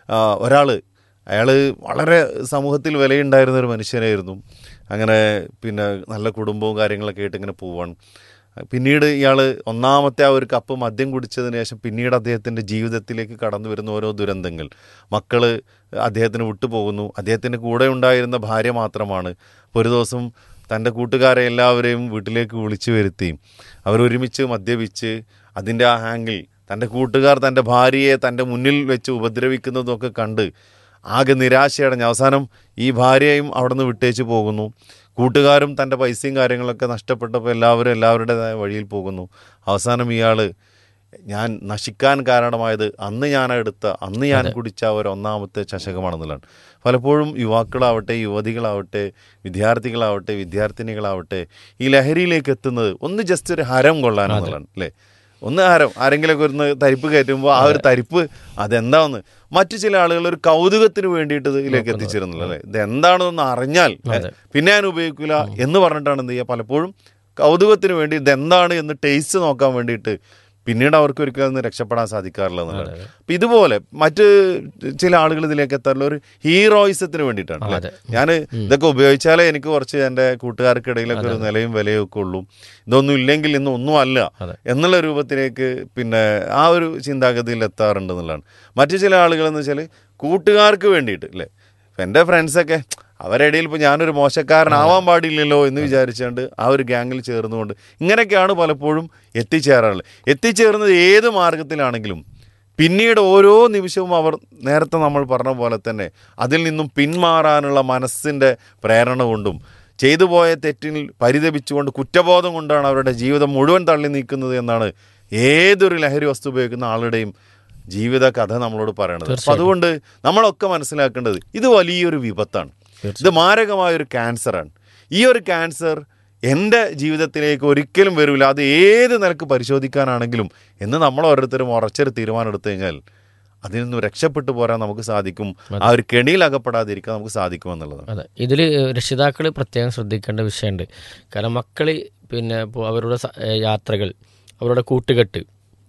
F: ഒരാൾ അയാൾ വളരെ സമൂഹത്തിൽ വിലയുണ്ടായിരുന്ന ഒരു മനുഷ്യനായിരുന്നു അങ്ങനെ പിന്നെ നല്ല കുടുംബവും കാര്യങ്ങളൊക്കെ ആയിട്ട് ഇങ്ങനെ പോവാണ് പിന്നീട് ഇയാൾ ഒന്നാമത്തെ ആ ഒരു കപ്പ് മദ്യം കുടിച്ചതിന് ശേഷം പിന്നീട് അദ്ദേഹത്തിൻ്റെ ജീവിതത്തിലേക്ക് കടന്നു വരുന്ന ഓരോ ദുരന്തങ്ങൾ മക്കൾ അദ്ദേഹത്തിന് വിട്ടുപോകുന്നു അദ്ദേഹത്തിൻ്റെ കൂടെ ഉണ്ടായിരുന്ന ഭാര്യ മാത്രമാണ് അപ്പോൾ ഒരു ദിവസം തൻ്റെ കൂട്ടുകാരെ എല്ലാവരെയും വീട്ടിലേക്ക് വിളിച്ചു വരുത്തി അവരൊരുമിച്ച് മദ്യപിച്ച് അതിൻ്റെ ആ ഹാങ്ങിൽ തൻ്റെ കൂട്ടുകാർ തൻ്റെ ഭാര്യയെ തൻ്റെ മുന്നിൽ വെച്ച് ഉപദ്രവിക്കുന്നതൊക്കെ കണ്ട് ആകെ നിരാശയടഞ്ഞ് അവസാനം ഈ ഭാര്യയും അവിടെ നിന്ന് വിട്ടേച്ച് പോകുന്നു കൂട്ടുകാരും തൻ്റെ പൈസയും കാര്യങ്ങളൊക്കെ നഷ്ടപ്പെട്ടപ്പോൾ എല്ലാവരും എല്ലാവരുടേതായ വഴിയിൽ പോകുന്നു അവസാനം ഇയാൾ ഞാൻ നശിക്കാൻ കാരണമായത് അന്ന് ഞാൻ എടുത്ത അന്ന് ഞാൻ കുടിച്ച ഒരു ഒന്നാമത്തെ ചഷകമാണെന്നുള്ളതാണ് പലപ്പോഴും യുവാക്കളാവട്ടെ യുവതികളാവട്ടെ വിദ്യാർത്ഥികളാവട്ടെ വിദ്യാർത്ഥിനികളാവട്ടെ ഈ ലഹരിയിലേക്ക് എത്തുന്നത് ഒന്ന് ജസ്റ്റ് ഒരു ഹരം കൊള്ളാനെന്നുള്ളതാണ് അല്ലേ ഒന്ന് ഹരം ആരെങ്കിലുമൊക്കെ ഒരു തരിപ്പ് കയറ്റുമ്പോൾ ആ ഒരു തരിപ്പ് അതെന്താന്ന് മറ്റു ചില ആളുകൾ ഒരു കൗതുകത്തിന് വേണ്ടിയിട്ട് ഇതിലേക്ക് എത്തിച്ചേരുന്നില്ല അല്ലേ ഇത് എന്താണെന്ന് അറിഞ്ഞാൽ ഏ, പിന്നെ ഞാൻ ഉപയോഗിക്കില്ല എന്ന് പറഞ്ഞിട്ടാണ് എന്ത് ചെയ്യുക പലപ്പോഴും കൗതുകത്തിന് വേണ്ടി ഇതെന്താണ് എന്ന് ടേസ്റ്റ് നോക്കാൻ വേണ്ടിയിട്ട് പിന്നീട് അവർക്ക് ഒരിക്കലും അതിന് രക്ഷപ്പെടാൻ സാധിക്കാറില്ല എന്നുള്ളത് അപ്പം ഇതുപോലെ മറ്റ് ചില ആളുകൾ ഇതിലേക്ക് എത്താറുള്ള ഒരു ഹീറോയിസത്തിന് വേണ്ടിയിട്ടാണ് അല്ലേ?
E: അതെ.
F: ഞാൻ ഇതൊക്കെ ഉപയോഗിച്ചാലേ എനിക്ക് കുറച്ച് എൻ്റെ കൂട്ടുകാർക്കിടയിലൊക്കെ ഒരു നിലയും വിലയും ഒക്കെ ഉള്ളൂ ഇതൊന്നും ഇല്ലെങ്കിൽ ഇന്ന് ഒന്നും അല്ല
E: അതെ.
F: എന്നുള്ള രൂപത്തിലേക്ക് പിന്നെ ആ ഒരു ചിന്താഗതിയിൽ എത്താറുണ്ട് എന്നുള്ളതാണ് മറ്റു ചില ആളുകൾ എന്ന് വെച്ചാൽ കൂട്ടുകാർക്ക് വേണ്ടിയിട്ട് അല്ലേ ഇപ്പം എൻ്റെ ഫ്രണ്ട്സൊക്കെ അവരിടയിൽ ഇപ്പോൾ ഞാനൊരു മോശക്കാരനാവാൻ പാടില്ലല്ലോ എന്ന് വിചാരിച്ചുകൊണ്ട് ആ ഒരു ഗ്യാങ്ങിൽ ചേർന്നുകൊണ്ട് ഇങ്ങനെയൊക്കെയാണ് പലപ്പോഴും എത്തിച്ചേരാറുള്ളത് എത്തിച്ചേർന്നത് ഏത് മാർഗത്തിലാണെങ്കിലും പിന്നീട് ഓരോ നിമിഷവും അവർ നേരത്തെ നമ്മൾ പറഞ്ഞ പോലെ തന്നെ അതിൽ നിന്നും പിന്മാറാനുള്ള മനസ്സിൻ്റെ പ്രേരണ കൊണ്ടും ചെയ്തു പോയ തെറ്റിൽ പരിതപിച്ചുകൊണ്ട് കുറ്റബോധം കൊണ്ടാണ് അവരുടെ ജീവിതം മുഴുവൻ തള്ളി നീക്കുന്നത് എന്നാണ് ഏതൊരു ലഹരി വസ്തു ഉപയോഗിക്കുന്ന ആളുടെയും ജീവിത കഥ നമ്മളോട് പറയണത് അപ്പം അതുകൊണ്ട് നമ്മളൊക്കെ മനസ്സിലാക്കേണ്ടത് ഇത് വലിയൊരു വിപത്താണ് ഇത് മാരകമായ ഒരു ക്യാൻസറാണ് ഈ ഒരു ക്യാൻസർ എൻ്റെ ജീവിതത്തിലേക്ക് ഒരിക്കലും വരില്ല അത് ഏത് നിലക്ക് പരിശോധിക്കാനാണെങ്കിലും എന്ന് നമ്മൾ ഓരോരുത്തരും ഉറച്ചൊരു തീരുമാനം എടുത്തു കഴിഞ്ഞാൽ അതിൽ നിന്നും രക്ഷപ്പെട്ടു പോരാൻ നമുക്ക് സാധിക്കും ആ ഒരു കെണിയിൽ അകപ്പെടാതിരിക്കാൻ നമുക്ക് സാധിക്കും എന്നുള്ളതാണ്
E: അതെ ഇതിൽ രക്ഷിതാക്കൾ പ്രത്യേകം ശ്രദ്ധിക്കേണ്ട വിഷയമുണ്ട് കാരണം മക്കൾ പിന്നെ ഇപ്പോൾ അവരുടെ സ- ഏ, യാത്രകൾ അവരുടെ കൂട്ടുകെട്ട്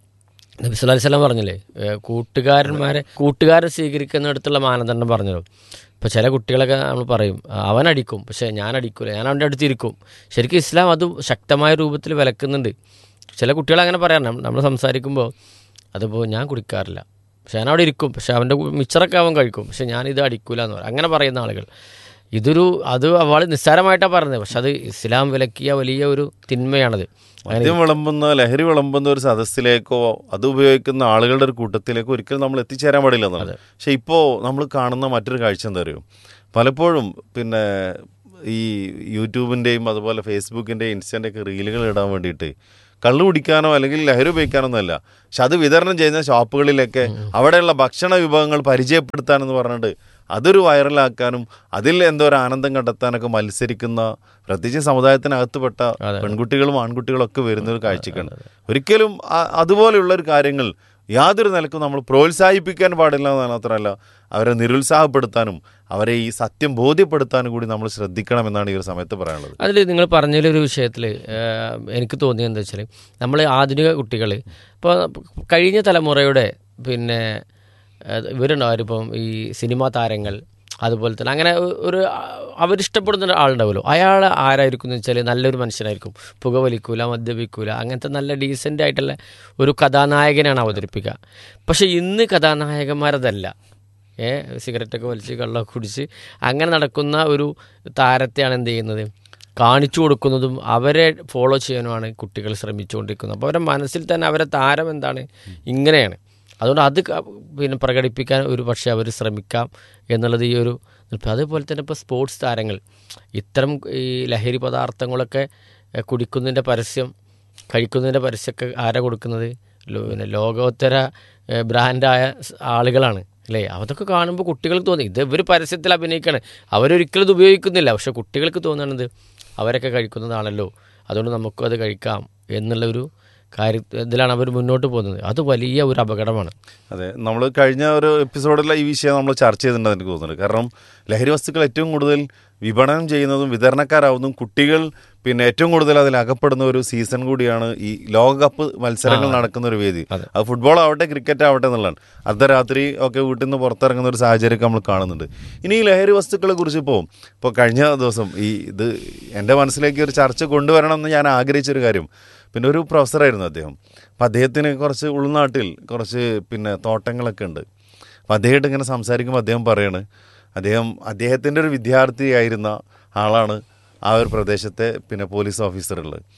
E: നബി സല്ലല്ലാഹു അലൈഹി വസല്ലം പറഞ്ഞില്ലേ ഏ, കൂട്ടുകാരന്മാരെ കൂട്ടുകാരെ സ്വീകരിക്കുന്നിടത്തുള്ള മാനദണ്ഡം പറഞ്ഞല്ലോ ഇപ്പോൾ ചില കുട്ടികളൊക്കെ നമ്മൾ പറയും "ആ, അവൻ അടിക്കും പക്ഷേ ഞാൻ അടിക്കൂല ഞാൻ അവൻ്റെ അടുത്തിരിക്കും ശരിക്കും ഇസ്ലാം അത് ശക്തമായ രൂപത്തിൽ വിലക്കുന്നുണ്ട് ചില കുട്ടികൾ അങ്ങനെ പറയാറുണ്ട് നമ്മൾ സംസാരിക്കുമ്പോൾ അതിപ്പോൾ ഞാൻ കുടിക്കാറില്ല പക്ഷെ ഞാൻ അവിടെ ഇരിക്കും പക്ഷെ അവൻ്റെ കു- മിച്ചറൊക്കെ അവൻ കഴിക്കും പക്ഷെ ഞാൻ ഇത് അടിക്കൂല എന്ന് പറയും അങ്ങനെ പറയുന്ന ആളുകൾ ഇതൊരു അത് അവൾ നിസ്സാരമായിട്ടാണ് പറയുന്നത് പക്ഷെ അത് ഇസ്ലാം വിലക്കിയ വലിയ ഒരു തിന്മയാണത് അങ്ങനെ
F: മദ്യം വിളമ്പുന്ന ലഹരി വിളമ്പുന്ന ഒരു സദസ്സിലേക്കോ അത് ഉപയോഗിക്കുന്ന ആളുകളുടെ ഒരു കൂട്ടത്തിലേക്കോ ഒരിക്കലും നമ്മൾ എത്തിച്ചേരാൻ പാടില്ല എന്നുള്ളത് പക്ഷെ ഇപ്പോൾ നമ്മൾ കാണുന്ന മറ്റൊരു കാഴ്ച എന്താ അറിയോ പലപ്പോഴും പിന്നെ ഈ യൂട്യൂബിൻ്റെയും അതുപോലെ ഫേസ്ബുക്കിൻ്റെയും ഇൻസ്റ്റൻ്റെയൊക്കെ റീലുകൾ ഇടാൻ വേണ്ടിയിട്ട് കള്ളു കുടിക്കാനോ അല്ലെങ്കിൽ ലഹരി ഉപയോഗിക്കാനോ ഒന്നുമല്ല പക്ഷെ അത് വിതരണം ചെയ്യുന്ന ഷോപ്പുകളിലൊക്കെ അവിടെയുള്ള ഭക്ഷണ വിഭവങ്ങൾ പരിചയപ്പെടുത്താനെന്ന് പറഞ്ഞിട്ട് അതൊരു വൈറലാക്കാനും അതിൽ എന്തോ ഒരു ആനന്ദം കണ്ടെത്താനൊക്കെ മത്സരിക്കുന്ന പ്രത്യേകിച്ച് സമുദായത്തിനകത്തുപെട്ട പെൺകുട്ടികളും ആൺകുട്ടികളും ഒക്കെ വരുന്ന ഒരു കാഴ്ചക്കാണ് ഒരിക്കലും ആ- അതുപോലെയുള്ള ഒരു കാര്യങ്ങൾ യാതൊരു നിലക്കും നമ്മൾ പ്രോത്സാഹിപ്പിക്കാൻ പാടില്ല എന്ന് മാത്രമല്ല അവരെ നിരുത്സാഹപ്പെടുത്താനും അവരെ ഈ സത്യം ബോധ്യപ്പെടുത്താനും കൂടി നമ്മൾ ശ്രദ്ധിക്കണം എന്നാണ് ഈ ഒരു സമയത്ത് പറയാനുള്ളത്
E: അതിൽ നിങ്ങൾ പറഞ്ഞതിലൊരു വിഷയത്തിൽ എനിക്ക് തോന്നിയത് എന്താ വെച്ചാൽ നമ്മൾ ആധുനിക കുട്ടികൾ ഇപ്പോൾ കഴിഞ്ഞ തലമുറയുടെ പിന്നെ ഏഹ്, ഇവരുണ്ടാവും ഇപ്പം ഈ സിനിമാ താരങ്ങൾ അതുപോലെ തന്നെ അങ്ങനെ ഒരു ആ, അവരിഷ്ടപ്പെടുന്ന ആളുണ്ടാവുമല്ലോ അയാൾ ആരായിരിക്കും എന്ന് വെച്ചാൽ നല്ലൊരു മനുഷ്യനായിരിക്കും പുകവലിക്കൂല മദ്യപിക്കൂല അങ്ങനത്തെ നല്ല ഡീസൻ്റ് ആയിട്ടുള്ള ഒരു കഥാനായകനാണ് അവതരിപ്പിക്കുക പക്ഷേ ഇന്ന് കഥാനായകന്മാരതല്ല ഏ സിഗരറ്റൊക്കെ വലിച്ച് കള്ളൊക്കെ കുടിച്ച് അങ്ങനെ നടക്കുന്ന ഒരു താരത്തെയാണ് എന്ത് ചെയ്യുന്നത് കാണിച്ചു കൊടുക്കുന്നതും അവരെ ഫോളോ ചെയ്യാനുമാണ് കുട്ടികൾ ശ്രമിച്ചുകൊണ്ടിരിക്കുന്നത് അപ്പോൾ അവരുടെ മനസ്സിൽ തന്നെ അവരെ താരം എന്താണ് ഇങ്ങനെയാണ് അതുകൊണ്ട് അത് ക- പിന്നെ പ്രകടിപ്പിക്കാൻ ഒരു പക്ഷേ അവർ ശ്രമിക്കാം എന്നുള്ളത് ഈ ഒരു ഇപ്പം അതേപോലെ തന്നെ ഇപ്പോൾ സ്പോർട്സ് താരങ്ങൾ ഇത്തരം ഈ ലഹരി പദാർത്ഥങ്ങളൊക്കെ എ, കുടിക്കുന്നതിൻ്റെ പരസ്യം കഴിക്കുന്നതിൻ്റെ പരസ്യമൊക്കെ ആരാ കൊടുക്കുന്നത് ലോ- പിന്നെ ലോകോത്തര എ, ബ്രാൻഡായ സ് ആളുകളാണ് അല്ലേ അതൊക്കെ കാണുമ്പോൾ കുട്ടികൾക്ക് തോന്നി ഇത് ഇവർ പരസ്യത്തിൽ അഭിനയിക്കുകയാണ് അവരൊരിക്കലും ഇത് ഉപയോഗിക്കുന്നില്ല പക്ഷെ കുട്ടികൾക്ക് തോന്നുന്നത് അവരൊക്കെ കഴിക്കുന്നതാണല്ലോ അതുകൊണ്ട് നമുക്കും അത് കഴിക്കാം എന്നുള്ള ഒരു കാര്യ ഇതിലാണ് അവർ മുന്നോട്ട് പോകുന്നത് അത് വലിയ ഒരു അപകടമാണ്
F: അതെ നമ്മൾ കഴിഞ്ഞ ഒരു എപ്പിസോഡിലെ ഈ വിഷയം നമ്മൾ ചർച്ച ചെയ്തിട്ടുണ്ടെന്ന് എനിക്ക് തോന്നുന്നുണ്ട് കാരണം ലഹരി വസ്തുക്കൾ ഏറ്റവും കൂടുതൽ വിപണനം ചെയ്യുന്നതും വിതരണക്കാരാവുന്നതും കുട്ടികൾ പിന്നെ ഏറ്റവും കൂടുതൽ അതിൽ അകപ്പെടുന്ന ഒരു സീസൺ കൂടിയാണ് ഈ ലോകകപ്പ് മത്സരങ്ങൾ നടക്കുന്ന ഒരു വേദി അത് ഫുട്ബോൾ ആവട്ടെ ക്രിക്കറ്റ് ആവട്ടെ എന്നുള്ളതാണ് അർദ്ധരാത്രി ഒക്കെ വീട്ടിൽ നിന്ന് പുറത്തിറങ്ങുന്ന ഒരു സാഹചര്യമൊക്കെ നമ്മൾ കാണുന്നുണ്ട് ഇനി ഈ ലഹരി വസ്തുക്കളെ കുറിച്ച് ഇപ്പോൾ ഇപ്പോൾ കഴിഞ്ഞ ദിവസം ഈ ഇത് എൻ്റെ മനസ്സിലേക്ക് ഒരു ചർച്ച കൊണ്ടുവരണം എന്ന് ഞാൻ ആഗ്രഹിച്ചൊരു കാര്യം പിന്നെ ഒരു പ്രൊഫസറായിരുന്നു അദ്ദേഹം അപ്പം അദ്ദേഹത്തിന് കുറച്ച് ഉൾനാട്ടിൽ കുറച്ച് പിന്നെ തോട്ടങ്ങളൊക്കെ ഉണ്ട് അപ്പം അദ്ദേഹമായിട്ട് ഇങ്ങനെ സംസാരിക്കുമ്പോൾ അദ്ദേഹം പറയാണ് അദ്ദേഹം അദ്ദേഹത്തിൻ്റെ ഒരു വിദ്യാർത്ഥിയായിരുന്ന ആളാണ് ആ ഒരു പ്രദേശത്തെ പിന്നെ പോലീസ് ഓഫീസറുള്ളത്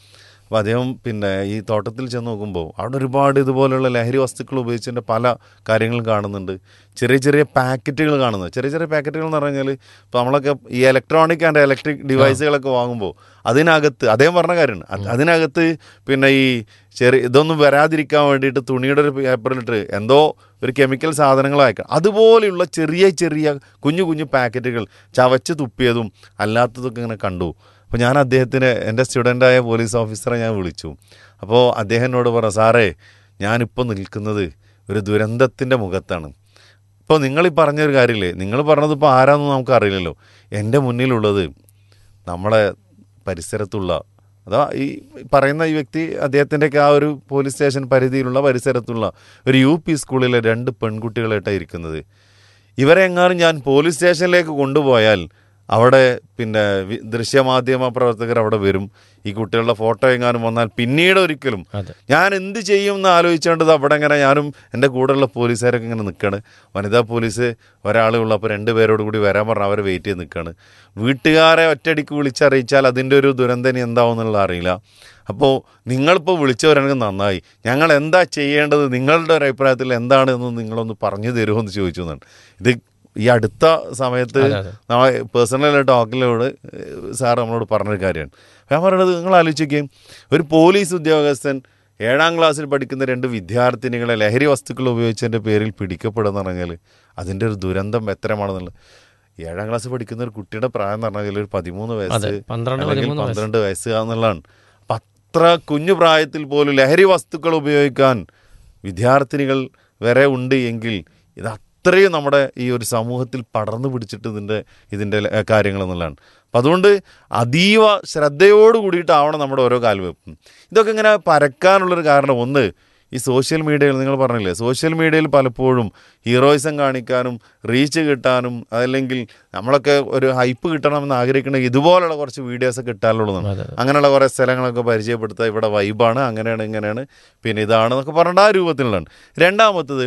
F: അപ്പോൾ അദ്ദേഹം പിന്നെ ഈ തോട്ടത്തിൽ ചെന്ന് നോക്കുമ്പോൾ അവിടെ ഒരുപാട് ഇതുപോലുള്ള ലഹരി വസ്തുക്കൾ ഉപയോഗിച്ചതിൻ്റെ പല കാര്യങ്ങളും കാണുന്നുണ്ട് ചെറിയ ചെറിയ പാക്കറ്റുകൾ കാണുന്നത് ചെറിയ ചെറിയ പാക്കറ്റുകൾ എന്ന് പറഞ്ഞാൽ ഇപ്പോൾ നമ്മളൊക്കെ ഈ ഇലക്ട്രോണിക് ആൻഡ് ഇലക്ട്രിക് ഡിവൈസുകളൊക്കെ വാങ്ങുമ്പോൾ അതിനകത്ത് അദ്ദേഹം പറഞ്ഞ കാര്യമാണ് അത് അതിനകത്ത് പിന്നെ ഈ ചെറിയ ഇതൊന്നും വരാതിരിക്കാൻ വേണ്ടിയിട്ട് തുണിയുടെ ഒരു പേപ്പറിലിട്ട് എന്തോ ഒരു കെമിക്കൽ സാധനങ്ങൾ അയക്കാം അതുപോലെയുള്ള ചെറിയ ചെറിയ കുഞ്ഞു കുഞ്ഞു പാക്കറ്റുകൾ ചവച്ച് തുപ്പിയതും അല്ലാത്തതൊക്കെ ഇങ്ങനെ കണ്ടു അപ്പോൾ ഞാൻ അദ്ദേഹത്തിന് എൻ്റെ സ്റ്റുഡൻ്റായ പോലീസ് ഓഫീസറെ ഞാൻ വിളിച്ചു അപ്പോൾ അദ്ദേഹം എന്നോട് പറഞ്ഞു സാറേ ഞാനിപ്പോൾ നിൽക്കുന്നത് ഒരു ദുരന്തത്തിൻ്റെ മുഖത്താണ് ഇപ്പോൾ നിങ്ങൾ ഈ പറഞ്ഞൊരു കാര്യമില്ലേ നിങ്ങൾ പറഞ്ഞത് ഇപ്പോൾ ആരാണെന്ന് നമുക്ക് അറിയില്ലല്ലോ എൻ്റെ മുന്നിലുള്ളത് നമ്മളെ പരിസരത്തുള്ള അതാ ഈ പറയുന്ന ഈ വ്യക്തി അദ്ദേഹത്തിൻ്റെയൊക്കെ ആ ഒരു പോലീസ് സ്റ്റേഷൻ പരിധിയിലുള്ള പരിസരത്തുള്ള ഒരു യു പി സ്കൂളിലെ രണ്ട് പെൺകുട്ടികളായിട്ടാണ് ഇരിക്കുന്നത് ഇവരെ എങ്ങാനും ഞാൻ പോലീസ് സ്റ്റേഷനിലേക്ക് കൊണ്ടുപോയാൽ അവിടെ പിന്നെ വി- ദൃശ്യമാധ്യമ പ്രവർത്തകർ അവിടെ വരും ഈ കുട്ടികളുടെ ഫോട്ടോ എങ്ങാനും വന്നാൽ പിന്നീട് ഒരിക്കലും
E: അതെ
F: ഞാൻ എന്ത് ചെയ്യും എന്ന് ആലോചിച്ചുകൊണ്ട് അവിടെ ഇങ്ങനെ ഞാനും എൻ്റെ കൂടെയുള്ള പോലീസുകാരൊക്കെ ഇങ്ങനെ നിൽക്കുകയാണ് വനിതാ പോലീസ് ഒരാളേ ഉള്ളൂ അപ്പോൾ രണ്ട് പേരോട് കൂടി വരാൻ പറഞ്ഞ് അവരെ വെയിറ്റ് ചെയ്ത് നിൽക്കുകയാണ് വീട്ടുകാരെ ഒറ്റയടിക്ക് വിളിച്ചറിയിച്ചാൽ അതിൻ്റെ ഒരു ദുരന്തം ഇനി എന്താവും എന്നുള്ളത് അറിയില്ല അപ്പോൾ നിങ്ങളിപ്പോൾ വിളിച്ചവരാണെങ്കിൽ നന്നായി ഞങ്ങൾ എന്താ ചെയ്യേണ്ടത് നിങ്ങളുടെ ഒരു അഭിപ്രായത്തിൽ എന്താണ് എന്ന് നിങ്ങളൊന്ന് പറഞ്ഞു തരുമോ എന്ന് ചോദിച്ചു എന്നാണ് ഇത് ഈ അടുത്ത സമയത്ത്
E: അതെ, അതെ.
F: നമ്മൾ പേഴ്സണൽ ടോക്കിലോട് സാർ നമ്മളോട് പറഞ്ഞൊരു കാര്യമാണ് ഞാൻ പറയണത് നിങ്ങൾ ആലോചിക്കുകയും ഒരു പോലീസ് ഉദ്യോഗസ്ഥൻ ഏഴാം ക്ലാസ്സിൽ പഠിക്കുന്ന രണ്ട് വിദ്യാർത്ഥിനികളെ ലഹരി വസ്തുക്കൾ ഉപയോഗിച്ചതിൻ്റെ പേരിൽ പിടിക്കപ്പെടുന്ന പറഞ്ഞാൽ അതിൻ്റെ ഒരു ദുരന്തം എത്രമാണെന്നുള്ളത് ഏഴാം ക്ലാസ് പഠിക്കുന്ന ഒരു കുട്ടിയുടെ പ്രായം എന്ന് പറഞ്ഞാൽ ഒരു പതിമൂന്ന്
E: അതെ
F: വയസ്സ്
E: പന്ത്രണ്ട്
F: അല്ലെങ്കിൽ
E: പതിമൂന്ന് വയസ്സ്
F: പന്ത്രണ്ട് വയസ്സ് എന്നുള്ളതാണ് അപ്പം അത്ര കുഞ്ഞു പ്രായത്തിൽ പോലും ലഹരി വസ്തുക്കൾ ഉപയോഗിക്കാൻ വിദ്യാർത്ഥിനികൾ വരെ ഉണ്ട് എങ്കിൽ ഇത് അത്രയും നമ്മുടെ ഈ ഒരു സമൂഹത്തിൽ പടർന്നു പിടിച്ചിട്ട് ഇതിൻ്റെ ഇതിൻ്റെ ല- കാര്യങ്ങൾ എന്നുള്ളതാണ് അപ്പം അതുകൊണ്ട് അതീവ ശ്രദ്ധയോട് കൂടിയിട്ടാവണം നമ്മുടെ ഓരോ കാൽവെപ്പും ഇതൊക്കെ ഇങ്ങനെ പരക്കാനുള്ളൊരു കാരണം ഒന്ന് ഈ സോഷ്യൽ മീഡിയയിൽ നിങ്ങൾ പറഞ്ഞില്ലേ സോഷ്യൽ മീഡിയയിൽ പലപ്പോഴും ഹീറോയിസം കാണിക്കാനും റീച്ച് കിട്ടാനും അതല്ലെങ്കിൽ നമ്മളൊക്കെ ഒരു ഹൈപ്പ് കിട്ടണമെന്ന് ആഗ്രഹിക്കുന്ന ഇതുപോലുള്ള കുറച്ച് വീഡിയോസൊക്കെ ഇട്ടാലുള്ളതാണ്
E: അതെ
F: അങ്ങനെയുള്ള കുറേ സ്ഥലങ്ങളൊക്കെ പരിചയപ്പെടുത്തുക ഇവിടെ വൈബാണ് അങ്ങനെയാണ് ഇങ്ങനെയാണ് പിന്നെ ഇതാണ് എന്നൊക്കെ പറഞ്ഞിട്ട് ആ രൂപത്തിലുള്ളതാണ് രണ്ടാമത്തത്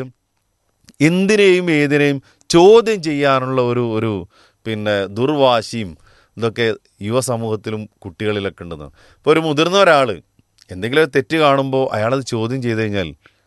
F: എന്തിനേയും ഏതിനേയും ചോദ്യം ചെയ്യാനുള്ള ഒരു ഒരു പിന്നെ ദുർവാശിയും ഇതൊക്കെ യുവസമൂഹത്തിലും കുട്ടികളിലൊക്കെ ഉണ്ടെന്ന് ഇപ്പോൾ ഒരു മുതിർന്ന ഒരാൾ എന്തെങ്കിലും ഒരു തെറ്റ് കാണുമ്പോൾ അയാളത് ചോദ്യം ചെയ്ത് കഴിഞ്ഞാൽ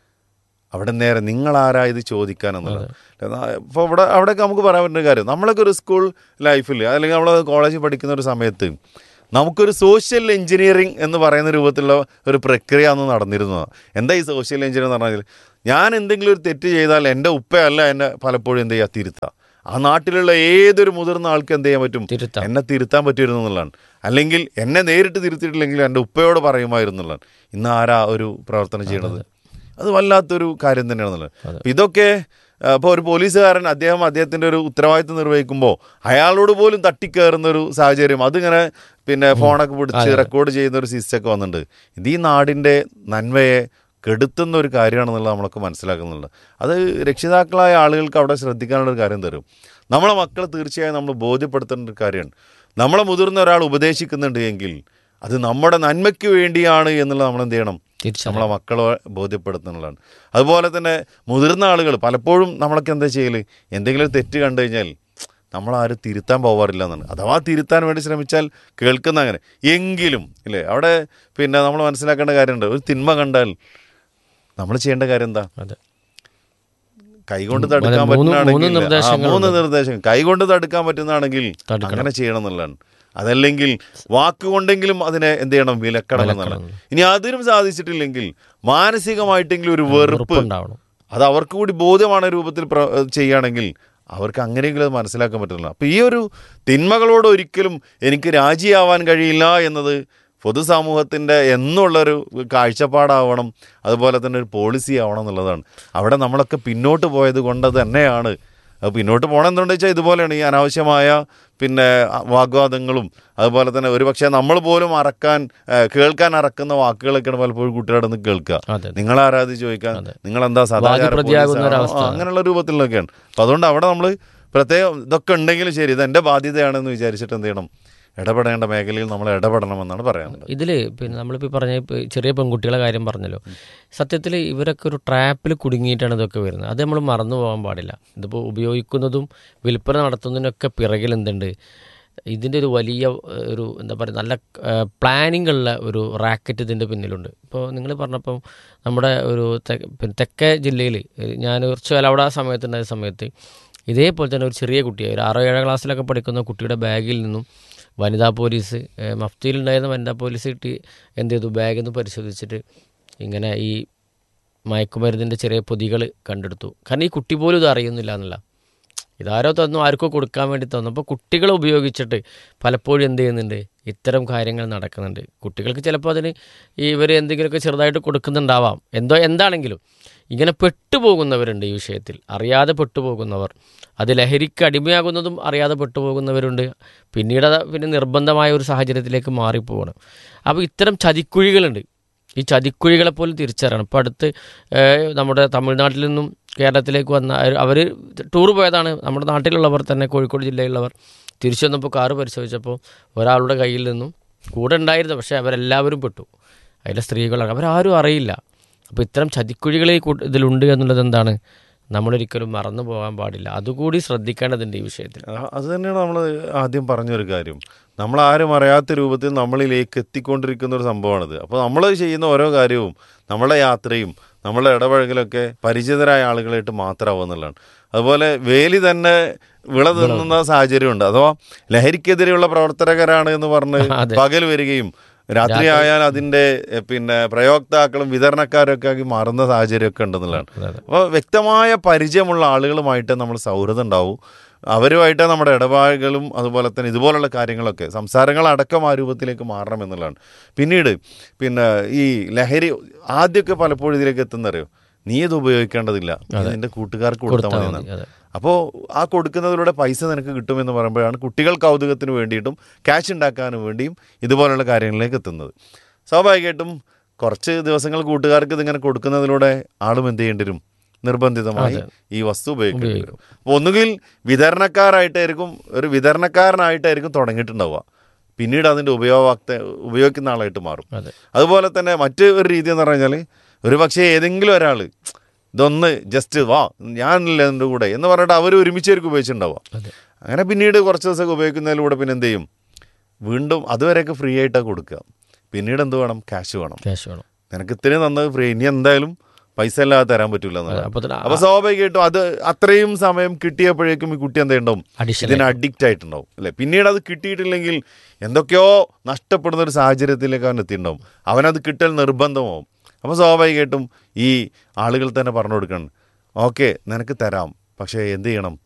F: അവിടെ നേരെ നിങ്ങളാരാ ഇത് ചോദിക്കാനെന്നുള്ളത് ഇപ്പോൾ ഇവിടെ അവിടെയൊക്കെ നമുക്ക് പറയാൻ പറ്റുന്ന കാര്യം നമ്മളൊക്കെ ഒരു സ്കൂൾ ലൈഫിൽ അല്ലെങ്കിൽ നമ്മൾ കോളേജിൽ പഠിക്കുന്ന ഒരു സമയത്ത് നമുക്കൊരു സോഷ്യൽ എഞ്ചിനീയറിംഗ് എന്ന് പറയുന്ന രൂപത്തിലുള്ള ഒരു പ്രക്രിയ അന്ന് നടന്നിരുന്നതാണ് എന്താ ഈ സോഷ്യൽ എഞ്ചിനീയറിംഗ് എന്ന് പറഞ്ഞാൽ ഞാൻ എന്തെങ്കിലും ഒരു തെറ്റ് ചെയ്താൽ എൻ്റെ ഉപ്പയല്ല എന്നെ പലപ്പോഴും എന്ത് ചെയ്യുക തിരുത്തുക ആ നാട്ടിലുള്ള ഏതൊരു മുതിർന്ന ആൾക്ക് എന്ത് ചെയ്യാൻ പറ്റും
E: തിരുത്താം
F: എന്നെ തിരുത്താൻ പറ്റുമായിരുന്നു എന്നുള്ളതാണ് അല്ലെങ്കിൽ എന്നെ നേരിട്ട് തിരുത്തിയിട്ടില്ലെങ്കിൽ എൻ്റെ ഉപ്പയോട് പറയുമായിരുന്നു എന്നുള്ളതാണ് ഇന്ന് ആരാ ഒരു പ്രവർത്തനം ചെയ്യണത് അത് വല്ലാത്തൊരു കാര്യം തന്നെയാണെന്നുള്ളത് അപ്പം ഇതൊക്കെ അപ്പോൾ ഒരു പോലീസുകാരൻ അദ്ദേഹം അദ്ദേഹത്തിൻ്റെ ഒരു ഉത്തരവാദിത്വം നിർവഹിക്കുമ്പോൾ അയാളോട് പോലും തട്ടിക്കയറുന്ന ഒരു സാഹചര്യം അതിങ്ങനെ പിന്നെ ഫോണൊക്കെ പിടിച്ച് റെക്കോർഡ് ചെയ്യുന്ന ഒരു സിസ്റ്റമൊക്കെ വന്നിട്ടുണ്ട് ഇത് ഈ നാടിൻ്റെ നന്മയെ കെടുത്തുന്ന ഒരു കാര്യമാണെന്നുള്ളത് നമ്മളൊക്കെ മനസ്സിലാക്കുന്നുണ്ട് അത് രക്ഷിതാക്കളായ ആളുകൾക്ക് അവിടെ ശ്രദ്ധിക്കാനുള്ള ഒരു കാര്യം തരും നമ്മളെ മക്കളെ തീർച്ചയായും നമ്മൾ ബോധ്യപ്പെടുത്തേണ്ട ഒരു കാര്യമാണ് നമ്മളെ മുതിർന്ന ഒരാൾ ഉപദേശിക്കുന്നുണ്ട് എങ്കിൽ അത് നമ്മുടെ നന്മയ്ക്ക് വേണ്ടിയാണ് എന്നുള്ളത് നമ്മൾ എന്ത് ചെയ്യണം
E: തിരിച്ചറിയണം.
F: നമ്മളെ മക്കളെ ബോധ്യപ്പെടുത്തുന്നതാണ് അതുപോലെ തന്നെ മുതിർന്ന ആളുകൾ പലപ്പോഴും നമ്മളൊക്കെ എന്താ ചെയ്യൽ എന്തെങ്കിലും ഒരു തെറ്റ് കണ്ടു കഴിഞ്ഞാൽ നമ്മളാരും തിരുത്താൻ പോവാറില്ല എന്നാണ് അഥവാ തിരുത്താൻ വേണ്ടി ശ്രമിച്ചാൽ കേൾക്കുന്ന അങ്ങനെ എങ്കിലും ഇല്ലേ അവിടെ പിന്നെ നമ്മൾ മനസ്സിലാക്കേണ്ട കാര്യമുണ്ട് ഒരു തിന്മ കണ്ടാൽ നമ്മൾ ചെയ്യേണ്ട കാര്യം എന്താ
E: അതെ
F: കൈകൊണ്ട്
E: അതെ,
F: തടുക്കാൻ
E: മൂന്ന് മൂന്ന്
F: പറ്റുന്നതാണെങ്കിൽ ആ,
E: നിർദ്ദേശങ്ങളുണ്ട്.
F: മൂന്ന് നിർദ്ദേശം കൈകൊണ്ട് തടുക്കാൻ പറ്റുന്നതാണെങ്കിൽ
E: തടുക്കണം.
F: അങ്ങനെ ചെയ്യണം എന്നുള്ളതാണ് അതല്ലെങ്കിൽ വാക്കുകൊണ്ടെങ്കിലും അതിനെ എന്ത് ചെയ്യണം വിലക്കണം എന്നുള്ളത്
E: വിലക്കണം.
F: ഇനി അതിനും സാധിച്ചിട്ടില്ലെങ്കിൽ മാനസികമായിട്ടെങ്കിലും ഒരു വെറുപ്പ്
E: ഉറപ്പുണ്ടാവണം
F: അത് അവർക്ക് കൂടി ബോധ്യமான രൂപത്തിൽ പ്ര- ചെയ്യുകയാണെങ്കിൽ അവർക്ക് അങ്ങനെയെങ്കിലും അത് മനസ്സിലാക്കാൻ പറ്റില്ല അപ്പോൾ ഈ ഒരു തിന്മകളോട് ഒരിക്കലും എനിക്ക് രാജിയാവാൻ കഴിയില്ല എന്നത് പൊതുസമൂഹത്തിൻ്റെ എന്നുള്ളൊരു കാഴ്ചപ്പാടാവണം അതുപോലെ തന്നെ ഒരു പോളിസി ആവണം എന്നുള്ളതാണ് അവിടെ നമ്മളൊക്കെ പിന്നോട്ട് പോയത് കൊണ്ട് തന്നെയാണ് അത് പിന്നോട്ട് പോകണം എന്തുകൊണ്ട് വെച്ചാൽ ഇതുപോലെയാണ് ഈ അനാവശ്യമായ പിന്നെ വാഗ്വാദങ്ങളും അതുപോലെ തന്നെ ഒരുപക്ഷെ നമ്മൾ പോലും അറക്കാൻ ഏഹ്, കേൾക്കാൻ അറക്കുന്ന വാക്കുകളൊക്കെയാണ് പലപ്പോഴും കുട്ടികളുടെ നിന്ന് കേൾക്കുക
E: അതെ
F: നിങ്ങൾ ആരാധി ചോദിക്കാൻ
E: അതെ.
F: നിങ്ങൾ എന്താ സദാചാര
E: വാദിപ്രതിയാകുന്ന
F: പോലീസാണോ?
E: ഒരവസ്ഥ.
F: ആ, അങ്ങനെയുള്ള രൂപത്തിലൊക്കെയാണ് അപ്പം അതുകൊണ്ട് അവിടെ നമ്മൾ പ്രത്യേകം ഇതൊക്കെ ഉണ്ടെങ്കിലും ശരി ഇത് എൻ്റെ ബാധ്യതയാണെന്ന് വിചാരിച്ചിട്ട് എന്ത് ചെയ്യണം ഇടപെടേണ്ട മേഖലയിൽ നമ്മൾ ഇടപെടണമെന്നാണ് പറയാനുള്ളത്
E: ഇതിൽ പിന്നെ നമ്മളിപ്പോൾ പറഞ്ഞ ഇപ്പൊ ചെറിയ പെൺകുട്ടികളെ കാര്യം പറഞ്ഞല്ലോ സത്യത്തിൽ ഇവരൊക്കെ ഒരു ട്രാപ്പിൽ കുടുങ്ങിയിട്ടാണ് ഇതൊക്കെ വരുന്നത് അത് നമ്മൾ മറന്നു പോകാൻ പാടില്ല ഇതിപ്പോൾ ഉപയോഗിക്കുന്നതും വിൽപ്പന നടത്തുന്നതിനൊക്കെ പിറകിൽ എന്തുണ്ട് ഇതിൻ്റെ ഒരു വലിയ ഏഹ്, ഒരു എന്താ പറയുക നല്ല പ്ലാനിങ് ഉള്ള ഒരു റാക്കറ്റ് ഇതിൻ്റെ പിന്നിലുണ്ട് ഇപ്പോൾ നിങ്ങൾ പറഞ്ഞപ്പം നമ്മുടെ ഒരു തെ- പിന്നെ തെക്കേ ജില്ലയിൽ ഞാൻ കുറച്ച് കാലം അവിടെ ആ സമയത്തുണ്ടായ സമയത്ത് ഇതേപോലെ തന്നെ ഒരു ചെറിയ കുട്ടിയെ ഒരു ആറോ ഏഴാം ക്ലാസ്സിലൊക്കെ പഠിക്കുന്ന കുട്ടിയുടെ ബാഗിൽ നിന്നും വനിതാ പോലീസ് ഏഹ്, മഫ്തിയിലുണ്ടായിരുന്ന വനിതാ പോലീസ് കിട്ടി എന്ത് ചെയ്തു ബാഗിൽ നിന്ന് പരിശോധിച്ചിട്ട് ഇങ്ങനെ ഈ മയക്കുമരുന്നിൻ്റെ ചെറിയ പൊതികൾ കണ്ടെടുത്തു കാരണം ഈ കുട്ടി പോലും ഇത് അറിയുന്നില്ല എന്നുള്ള ഇതാരോ തന്നു ആർക്കോ കൊടുക്കാൻ വേണ്ടി തന്നു അപ്പോൾ കുട്ടികളെ ഉപയോഗിച്ചിട്ട് പലപ്പോഴും എന്ത് ചെയ്യുന്നുണ്ട് ഇത്തരം കാര്യങ്ങൾ നടക്കുന്നുണ്ട് കുട്ടികൾക്ക് ചിലപ്പോൾ അതിന് ഇവർ എന്തെങ്കിലുമൊക്കെ ചെറുതായിട്ട് കൊടുക്കുന്നുണ്ടാവാം എന്തോ എന്താണെങ്കിലും ഇങ്ങനെ പെട്ടുപോകുന്നവരുണ്ട് ഈ വിഷയത്തിൽ അറിയാതെ പെട്ടുപോകുന്നവർ അത് ലഹരിക്ക് അടിമയാകുന്നതും അറിയാതെ പെട്ടുപോകുന്നവരുണ്ട് പിന്നീട് അത് പിന്നെ നിർബന്ധമായ ഒരു സാഹചര്യത്തിലേക്ക് മാറിപ്പോകണം അപ്പോൾ ഇത്തരം ചതിക്കുഴികളുണ്ട് ഈ ചതിക്കുഴികളെ പോലും തിരിച്ചറിയണം ഇപ്പോൾ അടുത്ത് ഏഹ്, നമ്മുടെ തമിഴ്നാട്ടിൽ നിന്നും കേരളത്തിലേക്ക് വന്ന അവർ ടൂർ പോയതാണ് നമ്മുടെ നാട്ടിലുള്ളവർ തന്നെ കോഴിക്കോട് ജില്ലയിലുള്ളവർ തിരിച്ചു വന്നപ്പോൾ കാറ് പരിശോധിച്ചപ്പോൾ ഒരാളുടെ കയ്യിൽ നിന്നും കൂടെ ഉണ്ടായിരുന്നു പക്ഷേ അവരെല്ലാവരും പെട്ടു അതിലെ സ്ത്രീകളാണ് അവരാരും അറിയില്ല അപ്പോൾ ഇത്തരം ചതിക്കുഴികൾ ഈ കൂട്ട- ഇതിലുണ്ട് എന്നുള്ളത് എന്താണ് നമ്മളൊരിക്കലും മറന്നു പോകാൻ പാടില്ല അതുകൂടി ശ്രദ്ധിക്കേണ്ടതുണ്ട് ഈ വിഷയത്തിൽ
F: ആ- അത് തന്നെയാണ് നമ്മൾ ആദ്യം പറഞ്ഞൊരു കാര്യം നമ്മൾ ആരും അറിയാത്ത രൂപത്തിൽ നമ്മളിലേക്ക് എത്തിക്കൊണ്ടിരിക്കുന്ന ഒരു സംഭവമാണിത് അപ്പോൾ നമ്മൾ ചെയ്യുന്ന ഓരോ കാര്യവും നമ്മളെ യാത്രയും നമ്മളെ ഇടപഴകലൊക്കെ പരിചിതരായ ആളുകളായിട്ട് മാത്രമാവുക എന്നുള്ളതാണ് അതുപോലെ വേലി തന്നെ വിള തിന്നുന്ന സാഹചര്യമുണ്ട് അഥവാ ലഹരിക്കെതിരെയുള്ള പ്രവർത്തകരാണ് എന്ന് പറഞ്ഞ്
E: അതെ.
F: പകൽ വരികയും രാത്രി ആയാൽ അതിൻ്റെ എ, പിന്നെ പ്രയോക്താക്കളും വിതരണക്കാരൊക്കെ ആക്കി മാറുന്ന സാഹചര്യമൊക്കെ ഉണ്ടെന്നുള്ളതാണ്
E: അതെ, അതെ.
F: അപ്പോൾ വ്യക്തമായ പരിചയമുള്ള ആളുകളുമായിട്ട് നമ്മൾ സൗഹൃദം ഉണ്ടാവും അവരുമായിട്ട് നമ്മുടെ ഇടപാടുകളും അതുപോലെ തന്നെ ഇതുപോലുള്ള കാര്യങ്ങളൊക്കെ സംസാരങ്ങൾ അടക്കം ആ രൂപത്തിലേക്ക് മാറണം എന്നുള്ളതാണ് പിന്നീട് പിന്നെ ഈ ലഹരി ആദ്യമൊക്കെ പലപ്പോഴും ഇതിലേക്ക് എത്തുന്നറിയോ നീ ഇത് ഉപയോഗിക്കേണ്ടതില്ല ഇത് നിന്റെ കൂട്ടുകാർക്ക് കൊടുത്താൽ
E: കൊടുത്താൽ
F: മതി
E: മതി അതെ
F: അപ്പോൾ ആ കൊടുക്കുന്നതിലൂടെ പൈസ നിനക്ക് കിട്ടുമെന്ന് പറയുമ്പോഴാണ് കുട്ടികൾ കൗതുകത്തിന് വേണ്ടിയിട്ടും ക്യാഷ് ഉണ്ടാക്കാനും വേണ്ടിയും ഇതുപോലുള്ള കാര്യങ്ങളിലേക്ക് എത്തുന്നത് സ്വാഭാവികമായിട്ടും കുറച്ച് ദിവസങ്ങൾ കൂട്ടുകാർക്ക് ഇതിങ്ങനെ കൊടുക്കുന്നതിലൂടെ ആളും എന്ത് ചെയ്യേണ്ടി വരും നിർബന്ധിതമായി ഈ വസ്തു ഉപയോഗിക്കേണ്ടി വരും അപ്പോൾ ഒന്നുകിൽ വിതരണക്കാരായിട്ടായിരിക്കും ഒരു വിതരണക്കാരനായിട്ടായിരിക്കും തുടങ്ങിയിട്ടുണ്ടാവുക പിന്നീട് അതിൻ്റെ ഉപയോഗ ഉപയോഗിക്കുന്ന ആളായിട്ട് മാറും
E: അതെ
F: അതുപോലെ തന്നെ മറ്റ് ഒരു രീതി എന്ന് പറഞ്ഞാൽ ഒരു പക്ഷേ ഏതെങ്കിലും ഒരാൾ ഇതൊന്ന് ജസ്റ്റ് വാ ഞാനില്ല എൻ്റെ കൂടെ എന്ന് പറഞ്ഞിട്ട് അവർ ഒരുമിച്ചായിരിക്കും ഉപയോഗിച്ചിട്ടുണ്ടാവുക
E: അതെ
F: അങ്ങനെ പിന്നീട് കുറച്ച് ദിവസമൊക്കെ ഉപയോഗിക്കുന്നതിലൂടെ പിന്നെ എന്ത് ചെയ്യും വീണ്ടും അതുവരെയൊക്കെ ഫ്രീ ആയിട്ടാണ് കൊടുക്കുക പിന്നീട് എന്ത് വേണം ക്യാഷ് വേണം
E: ക്യാഷ് വേണം
F: നിനക്ക് ഇത്രയും തന്നത് ഫ്രീ ഇനി എന്തായാലും പൈസ അല്ലാതെ തരാൻ പറ്റില്ല
E: അതെ, അപ്പോൾ തന്നെ
F: അപ്പൊ സ്വാഭാവികമായിട്ടും അത് അത്രയും സമയം കിട്ടിയപ്പോഴേക്കും ഈ കുട്ടി എന്തുണ്ടാവും
E: അഡീഷണൽ
F: ഇതിന് അഡിക്റ്റ് ആയിട്ടുണ്ടാവും അല്ലെ പിന്നീട് അത് കിട്ടിയിട്ടില്ലെങ്കിൽ എന്തൊക്കെയോ നഷ്ടപ്പെടുന്ന ഒരു സാഹചര്യത്തിലേക്ക് അവൻ എത്തിയിട്ടുണ്ടാവും അവനത് കിട്ടൽ നിർബന്ധമാവും അപ്പോൾ സ്വാഭാവികമായിട്ടും ഈ ആളുകൾ തന്നെ പറഞ്ഞു കൊടുക്കണം ഓക്കെ നിനക്ക് തരാം പക്ഷേ എന്ത് ചെയ്യണം